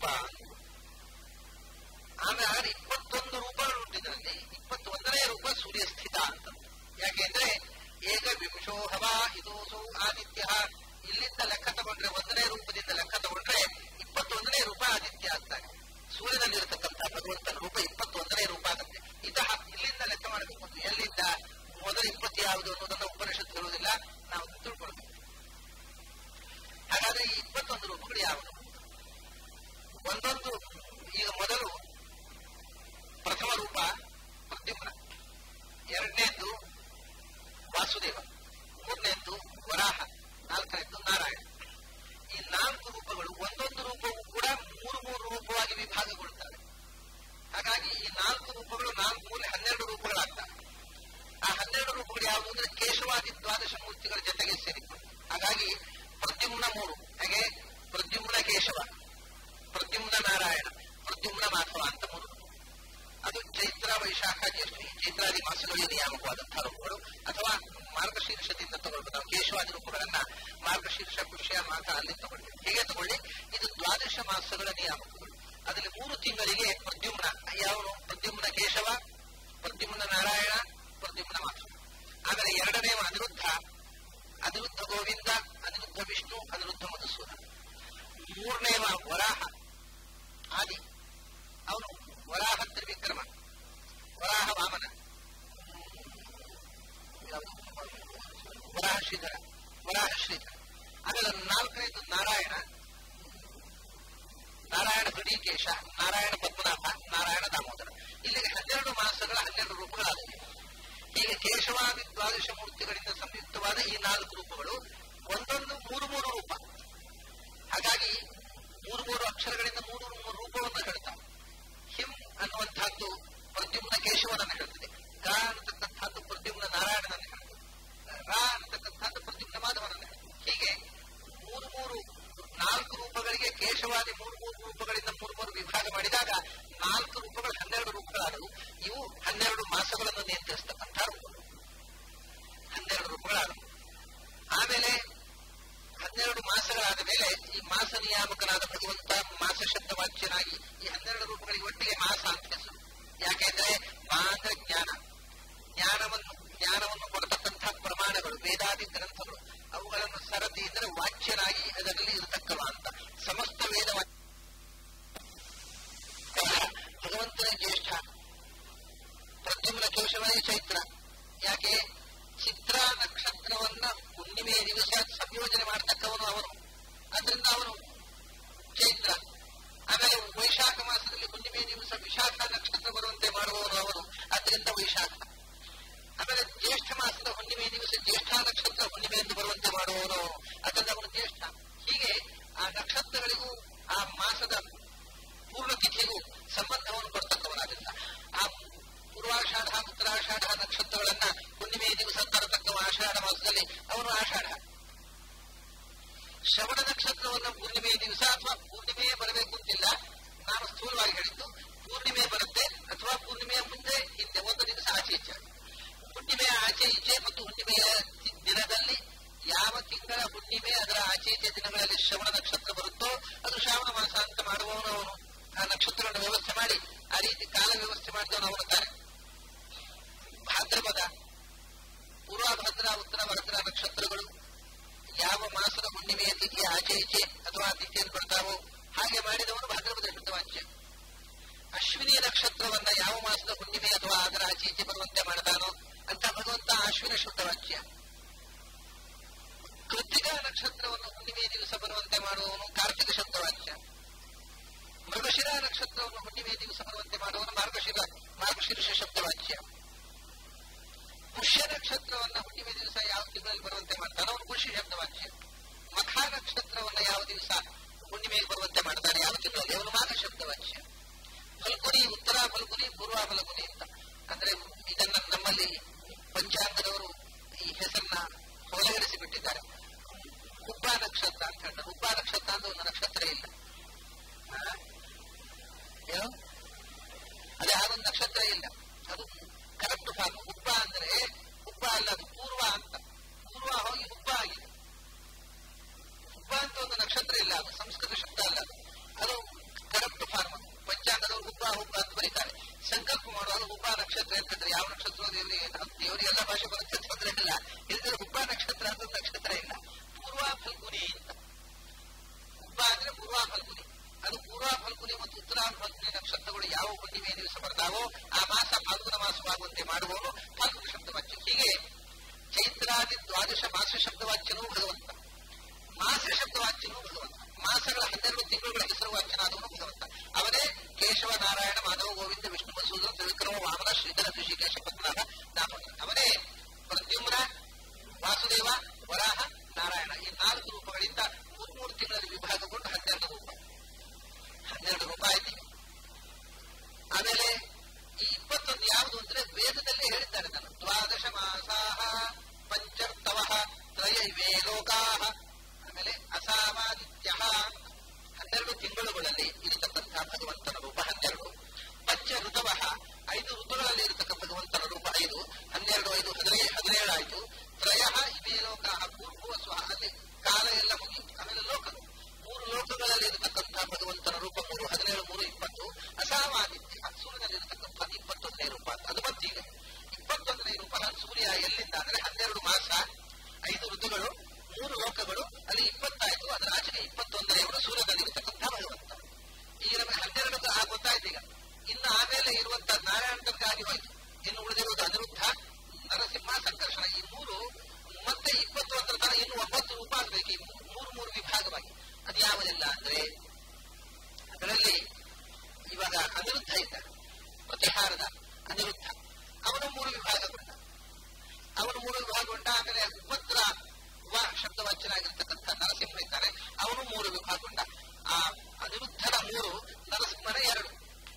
ಆಮೇಲೆ ಇಪ್ಪತ್ತೊಂದು ರೂಪಗಳು ಉಂಟು ಇದರಲ್ಲಿ ಇಪ್ಪತ್ತೊಂದನೆಯ ರೂಪ ಸೂರ್ಯಸ್ಥಿತ ಅಂತ ಯಾಕೆಂದ್ರೆ ಏಕವಿಂಶೋ ಹವ ಇದೋಸು ಆದಿತ್ಯ ಇಲ್ಲಿಂದ ಲೆಕ್ಕ ತಗೊಂಡ್ರೆ ಒಂದನೇ ರೂಪದಿಂದ ಲೆಕ್ಕ ತಗೊಂಡ್ರೆ ಇಪ್ಪತ್ತೊಂದನೇ ರೂಪ ಆದಿತ್ಯ ಆಗ್ತಾನೆ ಸೂರ್ಯನಲ್ಲಿರತಕ್ಕಂಥ ಭಗವಂತನ ರೂಪ ಇಪ್ಪತ್ತೊಂದನೇ ರೂಪ ಆಗುತ್ತೆ ಇದ ಇಲ್ಲಿಂದ ಲೆಕ್ಕ ಮಾಡಬೇಕು ಎಲ್ಲಿಂದ ಮೊದಲ ಇಪ್ಪತ್ತು ಯಾವುದು ಅನ್ನೋದನ್ನ ಉಪನಿಷತ್ತು ಹೇಳುವುದಿಲ್ಲ ನಾವು ತಿಳ್ಕೊಳ್ಬೇಕು ಹಾಗಾದ್ರೆ ಈ ಇಪ್ಪತ್ತೊಂದು ರೂಪಗಳು ಯಾವುದು ಒಂದೊಂದು ಈಗ ಮೊದಲು ಪ್ರಥಮ ರೂಪ ಪ್ರದ್ಯುಮ್ನ ಎರಡನೇದ್ದು ವಾಸುದೇವ ಮೂರನೇದ್ದು ವರಾಹ ನಾಲ್ಕನೇದ್ದು ನಾರಾಯಣ ಈ ನಾಲ್ಕು ರೂಪಗಳು ಒಂದೊಂದು ರೂಪವು ಕೂಡ ಮೂರು ಮೂರು ರೂಪವಾಗಿ ವಿಭಾಗಗೊಳ್ಳುತ್ತವೆ ಹಾಗಾಗಿ ಈ ನಾಲ್ಕು ರೂಪಗಳು ನಾಲ್ಕು ಮೂಲೆ ಹನ್ನೆರಡು ರೂಪಗಳಾಗ್ತವೆ ಆ ಹನ್ನೆರಡು ರೂಪಗಳು ಯಾವುದು ಅಂದ್ರೆ ಕೇಶವಾದಿ ದ್ವಾದಶ ಮೂರ್ತಿಗಳ ಜೊತೆಗೆ ಸೇರಿಕೊಂಡು ಹಾಗಾಗಿ ಪ್ರದ್ಯುಮ್ನ ಮೂರು ಹಾಗೆ ಪ್ರದ್ಯುಮ್ನ ಕೇಶವ ಪ್ರದ್ಯುಮ್ನ ನಾರಾಯಣ ಪ್ರದ್ಯುಮ್ನ ಮಾಧವ ಅಂತ ಮೂರು ಅದು ಚೈತ್ರ ವೈಶಾಖ ಜ್ಯೇಷ್ಠ ಈ ಚೈತ್ರಾದಿ ಮಾಸಗಳಿಗೆ ನಿಯಾಮಕವಾದಂತಹ ರೂಪಗಳು ಅಥವಾ ಮಾರ್ಗಶೀರ್ಷದಿಂದ ತಗೊಳ್ಬೇಕು ನಾವು ಕೇಶವಾದಿ ರೂಪಗಳನ್ನ ಮಾರ್ಗಶೀರ್ಷ ಪುಷ್ಯ ಮಾಸ ಅಲ್ಲಿ ತಗೊಳ್ಳಿ ಹೀಗೆ ತಗೊಳ್ಳಿ ಇದು ದ್ವಾದಶ ಮಾಸಗಳ ನಿಯಾಮಕಗಳು ಅದರಲ್ಲಿ ಮೂರು ತಿಂಗಳಿಗೆ ಪ್ರದ್ಯುಮ್ನ ಯಾವನು ಪ್ರದ್ಯುಮ್ನ ಕೇಶವ ಪ್ರದ್ಯುಮ್ನ ನಾರಾಯಣ ಪ್ರದ್ಯುಮ್ನ ಮಾಧವ ಆಮೇಲೆ ಎರಡನೇ ಅನಿರುದ್ಧ ಅನಿರುದ್ಧ ಗೋವಿಂದ ಅನಿರುದ್ಧ ವಿಷ್ಣು ಅನಿರುದ್ಧ ಮಧುಸೂದನ ಮೂರನೇವ ವರಾಹ ಆದಿ ಅವನು ವರಾಹ ತ್ರಿವಿಕ್ರಮ ವರಾಹ ವಾಮನ ವರಾಹ ಶ್ರೀಧರ ವರಾಹ ಶ್ರೀಧರ ಆಮೇಲೆ ನಾಲ್ಕನೇದು ನಾರಾಯಣ ನಾರಾಯಣ ಹೃದೀಕೇಶ ನಾರಾಯಣ ಪದ್ಮನಾಭ ನಾರಾಯಣ ದಾಮೋದರ ಇಲ್ಲಿಗೆ ಹನ್ನೆರಡು ಮಾಸಗಳ ಹನ್ನೆರಡು ರೂಪಗಳಾಗಿವೆ ಹೀಗೆ ಕೇಶವಾದಿ ದ್ವಾದಶ ಮೂರ್ತಿಗಳಿಂದ ಸಂಯುಕ್ತವಾದ ಈ ನಾಲ್ಕು ರೂಪಗಳು ಒಂದೊಂದು ಮೂರು ಮೂರು ರೂಪ ಹಾಗಾಗಿ ಮೂರು ಮೂರು ಅಕ್ಷರಗಳಿಂದ ಮೂರು ಮೂರು ರೂಪವನ್ನು ಹೇಳ್ತಾವೆ ಹಿಂ ಅನ್ನುವಂತಹದ್ದು ಪ್ರದ್ಯುಮ್ನ ಕೇಶವನನ್ನು ಹೇಳ್ತದೆ ಗ ಅನ್ನತಕ್ಕಂಥದ್ದು ಪ್ರದ್ಯುಮ್ನ ನಾರಾಯಣನನ್ನು ಹೇಳ್ತದೆ ರಾ ಅನ್ನತಕ್ಕಂಥದ್ದು ಪ್ರದ್ಯುಮ್ನ ಮಾಧವನನ್ನು ಹೇಳ್ತದೆ ಹೀಗೆ ಮೂರು ಮೂರು ನಾಲ್ಕು ರೂಪಗಳಿಗೆ ಕೇಶವಾದಿ ಮೂರು ಮೂರು ರೂಪಗಳಿಂದ ಮೂರು ಮೂರು ವಿಭಾಗ ಮಾಡಿದಾಗ ನಾಲ್ಕು ರೂಪಗಳು ಹನ್ನೆರಡು ರೂಪಗಳಾದವು ಇವು ಹನ್ನೆರಡು ಮಾಸಗಳನ್ನು ನಿಯಂತ್ರಿಸತಕ್ಕಂಥ ರೂಪಗಳು ಹನ್ನೆರಡು ರೂಪಗಳಾದವು ಆಮೇಲೆ ಹನ್ನೆರಡು ಮಾಸಗಳಾದ ಮೇಲೆ ಈ ಮಾಸ ನಿಯಾಮಕನಾದ ಭಗವಂತ ಮಾಸ ಶಬ್ದವಾಚ್ಯನಾಗಿ ಈ ಹನ್ನೆರಡು ರೂಪಗಳಿಗೆ ಒಟ್ಟಿಗೆ ಮಾಸ ಅಂತ ಹೆಸರು ಯಾಕೆಂದ್ರೆ ಮಾ ಅಂದ್ರೆ ಜ್ಞಾನ ಜ್ಞಾನವನ್ನು ಜ್ಞಾನವನ್ನು ಕೊಡತಕ್ಕಂಥ ಪ್ರಮಾಣಗಳು ವೇದಾದಿ ಗ್ರಂಥಗಳು ಅವುಗಳನ್ನು ಸರತಿ ಅಂದರೆ ವಾಚ್ಯನಾಗಿ ಅದರಲ್ಲಿ ಇರತಕ್ಕವ ಅಂತ ಸಮಸ್ತ ವೇದ ಭಗವಂತನ ಜ್ಯೇಷ್ಠ ಪ್ರದ್ಯುಮ್ನ ಕೇಶವನೇ ಚೈತ್ರ ಯಾಕೆ ಚಿತ್ರ ನಕ್ಷತ್ರವನ್ನ ಹುಣ್ಣಿಮೆಯ ದಿವಸ ಸಂಯೋಜನೆ ಮಾಡತಕ್ಕವನು ಅವನು ಅದರಿಂದ ಅವನು ಚೈತ್ರ ಆಮೇಲೆ ವೈಶಾಖ ಮಾಸದಲ್ಲಿ ಹುಣ್ಣಿಮೆಯ ದಿವಸ ವಿಶಾಖ ನಕ್ಷತ್ರ ಬರುವಂತೆ ಮಾಡುವವರು ಅವರು ಅದರಿಂದ ವೈಶಾಖ ಆಮೇಲೆ ಜ್ಯೇಷ್ಠ ಮಾಸದ ಹುಣ್ಣಿಮೆಯ ದಿವಸ ಜ್ಯೇಷ್ಠ ನಕ್ಷತ್ರ ಹುಣ್ಣಿಮೆಯಿಂದ ಬರುವಂತೆ ಮಾಡುವವರು ಅದರಿಂದ ಅವನು ಜ್ಯೇಷ್ಠ ಹೀಗೆ ಆ ನಕ್ಷತ್ರಗಳಿಗೂ ಆ ಮಾಸದ ಪೂರ್ಣ ತಿಥಿಗೂ ಸಂಬಂಧವನ್ನು ಕೊಡ್ತಕ್ಕವನಾದ್ರಿಂದ ಆ ಪೂರ್ವಾಷಾಢ ಉತ್ತರಾಷಾಢ ನಕ್ಷತ್ರಗಳನ್ನ ಹುಣ್ಣಿಮೆಯ ದಿವಸ ತರತಕ್ಕವ ಆಷಾಢ ಮಾಸದಲ್ಲಿ ಅವನು ಆಷಾಢ ಶ್ರವಣ ನಕ್ಷತ್ರವನ್ನು ಪೂರ್ಣಿಮೆಯ ದಿವಸ ಅಥವಾ ಪೂರ್ಣಿಮೆಯೇ ಬರಬೇಕು ಅಂತಿಲ್ಲ ನಾನು ಸ್ಥೂಲವಾಗಿ ಹೇಳಿದ್ದು ಪೂರ್ಣಿಮೆ ಬರುತ್ತೆ ಅಥವಾ ಪೂರ್ಣಿಮೆಯ ಮುಂದೆ ಹಿಂದೆ ಒಂದು ದಿವಸ ಆಚೆ ಈಚೆ ಹುಣ್ಣಿಮೆಯ ಆಚೆ ಈಚೆ ಮತ್ತು ಹುಣ್ಣಿಮೆಯ ದಿನದಲ್ಲಿ ಯಾವ ತಿಂಗಳ ಹುಣ್ಣಿಮೆ ಅದರ ಆಚೆ ಈಚೆ ದಿನಗಳಲ್ಲಿ ಶ್ರವಣ ನಕ್ಷತ್ರ ಬರುತ್ತೋ ಅದು ಶ್ರಾವಣ ಮಾಸ ಅಂತ ಮಾಡುವವನು ಅವನು ಆ ನಕ್ಷತ್ರಗಳನ್ನು ವ್ಯವಸ್ಥೆ ಮಾಡಿ ಆ ರೀತಿ ಕಾಲ ವ್ಯವಸ್ಥೆ ಮಾಡಿದವನು ಅವನು ತಾನೆ ಚಿತ್ರ ಉತ್ತರ ವರತ್ರ ನಕ್ಷತ್ರಗಳು ಯಾವ ಮಾಸದ ಹುಣ್ಣಿಮೆಯ ತಿಥಿಯ ಆಚೆ ಈಚೆ ಅಥವಾ ತಿಥಿಯನ್ನು ಬರ್ತಾವೋ ಹಾಗೆ ಮಾಡಿದವನು ಭಾದ್ರಪದ ಶುದ್ಧವಾಚ್ಯ ಅಶ್ವಿನಿ ನಕ್ಷತ್ರವನ್ನ ಯಾವ ಮಾಸದ ಹುಣ್ಣಿಮೆ ಅಥವಾ ಅದರ ಆಚೆ ಈಚೆ ಬರುವಂತೆ ಮಾಡ್ತಾನೋ ಅಂತ ಭಗವಂತ ಅಶ್ವಿನ ಶುದ್ಧವಾಚ್ಯ ಕೃತಿಕಾ ನಕ್ಷತ್ರವನ್ನು ಹುಣ್ಣಿಮೆಯ ದಿವಸ ಬರುವಂತೆ ಮಾಡುವವನು ಕಾರ್ತಿಕ ಶಬ್ದವಾಚ್ಯ ಮೃಗಶಿರ ನಕ್ಷತ್ರವನ್ನು ಹುಣ್ಣಿಮೆಯ ದಿವಸ ಬರುವಂತೆ ಮಾಡುವವನು ಮಾರ್ಗಶಿರ ಮಾರ್ಗಶೀರ್ಷ ಶಬ್ದವಾಚ್ಯ ಪುಷ್ಯ ನಕ್ಷತ್ರವನ್ನ ಹುಣ್ಣಿಮೆ ದಿವಸ ಯಾವ ತಿಂಗಳಲ್ಲಿ ಬರುವಂತೆ ಮಾಡ್ತಾನೆ ಅವನು ಪುಷ್ಯ ಶಬ್ದವಾಚ್ಯ ಮಖ ನಕ್ಷತ್ರವನ್ನ ಯಾವ ದಿವಸ ಹುಣ್ಣಿಮೆಗೆ ಬರುವಂತೆ ಮಾಡ್ತಾನೆ ಯಾವ ತಿಂಗಳಲ್ಲಿ ಅವನು ಮಾಘ ಶಬ್ದವಾಚ್ಯ ಫಲ್ಗುನಿ ಉತ್ತರ ಫಲ್ಗುನಿ ಪೂರ್ವ ಫಲ್ಗುನಿ ಅಂತ ಅಂದ್ರೆ ಇದನ್ನ ನಮ್ಮಲ್ಲಿ ಪಂಚಾಂಗದವರು ಈ ಹೆಸರನ್ನ ಹೊಲಗಡಿಸಿ ಬಿಟ್ಟಿದ್ದಾರೆ ಹುಬ್ಬ ನಕ್ಷತ್ರ ಅಂತ ಹೇಳ್ತಾರೆ ಹುಬ್ಬ ನಕ್ಷತ್ರ ಅಂತ ಒಂದು ನಕ್ಷತ್ರ ಇಲ್ಲ ಆ? ಏನು ಅದೇ ಆಗೊಂದು ನಕ್ಷತ್ರ ಇಲ್ಲ ಅದು ಕರೆಕ್ಟ್ ಫಾರ್ಮ್ ಹುಬ್ಬ ಅಂದ್ರೆ ಹುಬ್ಬ ಅಲ್ಲ ಅದು ಪೂರ್ವ ಅಂತ ಪೂರ್ವ ಹೋಗಿ ಹುಬ್ಬ ಆಗಿದೆ ಹುಬ್ಬ ಅಂತ ಒಂದು ನಕ್ಷತ್ರ ಇಲ್ಲ ಅದು ಸಂಸ್ಕೃತ ಶಬ್ದ ಅಲ್ಲ ಅದು ಅದು ಕರೆಕ್ಟ್ ಫಾರ್ಮ್ ಅದು ಪಂಚಾಂಗದವರು ಹುಬ್ಬ ಹುಬ್ಬ ಅಂತ ಬರೀತಾರೆ ಸಂಕಲ್ಪ ಮಾಡುವಾಗ ಹುಬ್ಬ ನಕ್ಷತ್ರ ಅಂತಂದ್ರೆ ಯಾವ ನಕ್ಷತ್ರ ದೇವರಿಗೆ ದೇವರಿಗೆಲ್ಲ ಭಾಷೆ ಬರುತ್ತೆ ಅಂತ ತೊಂದ್ರೆ ಇಲ್ಲ ಇಲ್ಲದ್ರೆ ಹುಬ್ಬ ನಕ್ಷತ್ರ ಅಂತ ಒಂದು ನಕ್ಷತ್ರ ಇಲ್ಲ ಪೂರ್ವ ಫಲ್ಗುನಿ ಅಂತ ಹುಬ್ಬ ಅಂದ್ರೆ ಪೂರ್ವ ಫಲ್ಗುನಿ ಅದು ಪೂರ್ವ ಫಲ್ಗುನಿ ಮತ್ತು ಉತ್ತರ ಫಲ್ಗುನಿ ನಕ್ಷತ್ರಗಳು ಯಾವ ಹುಣ್ಣಿಮೆ ದಿವಸ ಬರ್ತಾವೋ ಆ ಮಾಸ ಫಾಲ್ಗುಣ ಮಾಸವಾಗುವಂತೆ ಮಾಡುವವನು ಫಾಲ್ಗುಣ ಶಬ್ದವಾಚ್ಯ ಹೀಗೆ ಚೈತ್ರಾದಿ ದ್ವಾದಶ ಮಾಸ ಶಬ್ದವಾಚ್ಯನೂ ಭಗವಂತ ಮಾಸ ಶಬ್ದವಾಚ್ಯನೂ ಭಗವಂತ ಮಾಸಗಳ ಹನ್ನೆರಡು ತಿಂಗಳುಗಳ ಹೆಸರು ವಾಚ್ಯನಾದವನು ಭಗವಂತ ಅವನೇ ಕೇಶವ ನಾರಾಯಣ ಮಾಧವ ಗೋವಿಂದ ವಿಷ್ಣು ಮಸೂದನ ತ್ರಿವಿಕ್ರಮ ವಾಮನ ಶ್ರೀಧರ ಋಷಿಕೇಶ ಪದ್ಮನಾಭ ದಾಮೋದರ ಅವನೇ ಪ್ರದ್ಯುಮ್ನ ವಾಸುದೇವ ವರಾಹ ನಾರಾಯಣ ಈ ನಾಲ್ಕು ರೂಪಗಳಿಂದ ಮೂರು ಮೂರು ತಿಂಗಳಲ್ಲಿ ವಿಭಾಗಗೊಂಡು ಹನ್ನೆರಡು ರೂಪ ಹನ್ನೆರಡು ರೂಪ ಆಯ್ತು ಆಮೇಲೆ ಈ ಇಪ್ಪತ್ತೊಂದು ಯಾವುದು ಅಂದ್ರೆ ವೇದದಲ್ಲಿ ಹೇಳಿದ್ದಾರೆ ನಾನು ದ್ವಾದಶ ಮಾಸಾಹ ಪಂಚರ್ತವ ತ್ರಯವೇ ಲೋಕಾಹ ಆಮೇಲೆ ಅಸಾಮಾದಿತ್ಯ ಹನ್ನೆರಡು ತಿಂಗಳುಗಳಲ್ಲಿ ಇರತಕ್ಕಂತಹ ಭಗವಂತನ ರೂಪ ಹನ್ನೆರಡು ಪಂಚ ಋತವ ಐದು ಋತುಗಳಲ್ಲಿ ಇರತಕ್ಕ ಭಗವಂತನ ರೂಪ ಐದು ಹನ್ನೆರಡು ಐದು ಹದಿನೈದು ಹದಿನೇಳು ಆಯ್ತು ತ್ರಯ ಇವೇ ಲೋಕಾಹ ಪೂರ್ವ ಸ್ವಹ ಅಲ್ಲಿ ಕಾಲ ಎಲ್ಲ ಮುಗಿಯಿತು ಆಮೇಲೆ ಲೋಕಗಳು ಮೂರು ಲೋಕಗಳಲ್ಲಿ ಇರತಕ್ಕಂತಹ ಭಗವಂತನ ರೂಪ ಮೂರು ಹದಿನೇಳು ಮೂರು ಇಪ್ಪತ್ತು ಅಸಾಮಾದಿತ್ಯ ಸೂರ್ಯನಲ್ಲಿರತಕ್ಕಂಥ ಇಪ್ಪತ್ತೊಂದನೇ ರೂಪ ಅಂತ ಅದು ಮತ್ತೀಗ ಇಪ್ಪತ್ತೊಂದನೇ ರೂಪ ಸೂರ್ಯ ಎಲ್ಲಿಂದ ಅಂದ್ರೆ ಹನ್ನೆರಡು ಮಾಸ ಐದು ಋತುಗಳು ಮೂರು ಲೋಕಗಳು ಅಲ್ಲಿ ಇಪ್ಪತ್ತಾಯ್ತು ಅದರ ಆಚೆಗೆ ಇಪ್ಪತ್ತೊಂದನೇ ಅವರು ಸೂರ್ಯನಲ್ಲಿರತಕ್ಕಂಥ ಭಗವಂತ ಈಗ ನಮಗೆ ಹನ್ನೆರಡು ಆ ಗೊತ್ತಾಯ್ತು ಈಗ ಇನ್ನು ಆಮೇಲೆ ಇರುವಂತಹ ನಾರಾಯಣಗಾಗಿ ಹೋಯ್ತು ಇನ್ನು ಉಳಿದಿರುವುದು ಅನಿರುದ್ಧ ನರಸಿಂಹ ಸಂಕರ್ಷಣ ಈ ಮೂರು ಮತ್ತೆ ಇಪ್ಪತ್ತೊಂದರ ತರ ಇನ್ನು ಒಂಬತ್ತು ರೂಪ ಆಗ್ಬೇಕು ಈ ಮೂರು ಮೂರು ವಿಭಾಗವಾಗಿ ಅದು ಯಾವುದಿಲ್ಲ ಅಂದ್ರೆ ಅದರಲ್ಲಿ ಇವಾಗ ಅನಿರುದ್ಧ ಇದ್ದ ಪ್ರತಿಹಾರದ ಅನಿರುದ್ಧ ಅವನು ಮೂರು ವಿಭಾಗಗೊಂಡ ಅವನು ಮೂರು ವಿಭಾಗಗೊಂಡ ಆಮೇಲೆ ಉಪದ್ರ ವ ಶಬ್ದವಾಚ್ಯನಾಗಿರ್ತಕ್ಕಂಥ ನರಸಿಂಹ ಇದ್ದಾನೆ ಅವನು ಮೂರು ವಿಭಾಗಗೊಂಡ ಆ ಅನಿರುದ್ಧನ ಮೂರು ನರಸಿಂಹನ ಎರಡು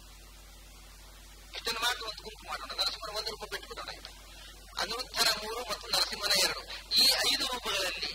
ಇಷ್ಟನ್ನು ಮಾಡಿ ಒಂದು ಗುಂಪು ಮಾಡೋಣ ನರಸಿಂಹನ ಒಂದು ರೂಪ ಬಿಟ್ಟುಬಿಡೋಣ ಈಗ ಅನಿರುದ್ಧನ ಮೂರು ಮತ್ತು ನರಸಿಂಹನ ಎರಡು ಈ ಐದು ರೂಪಗಳಲ್ಲಿ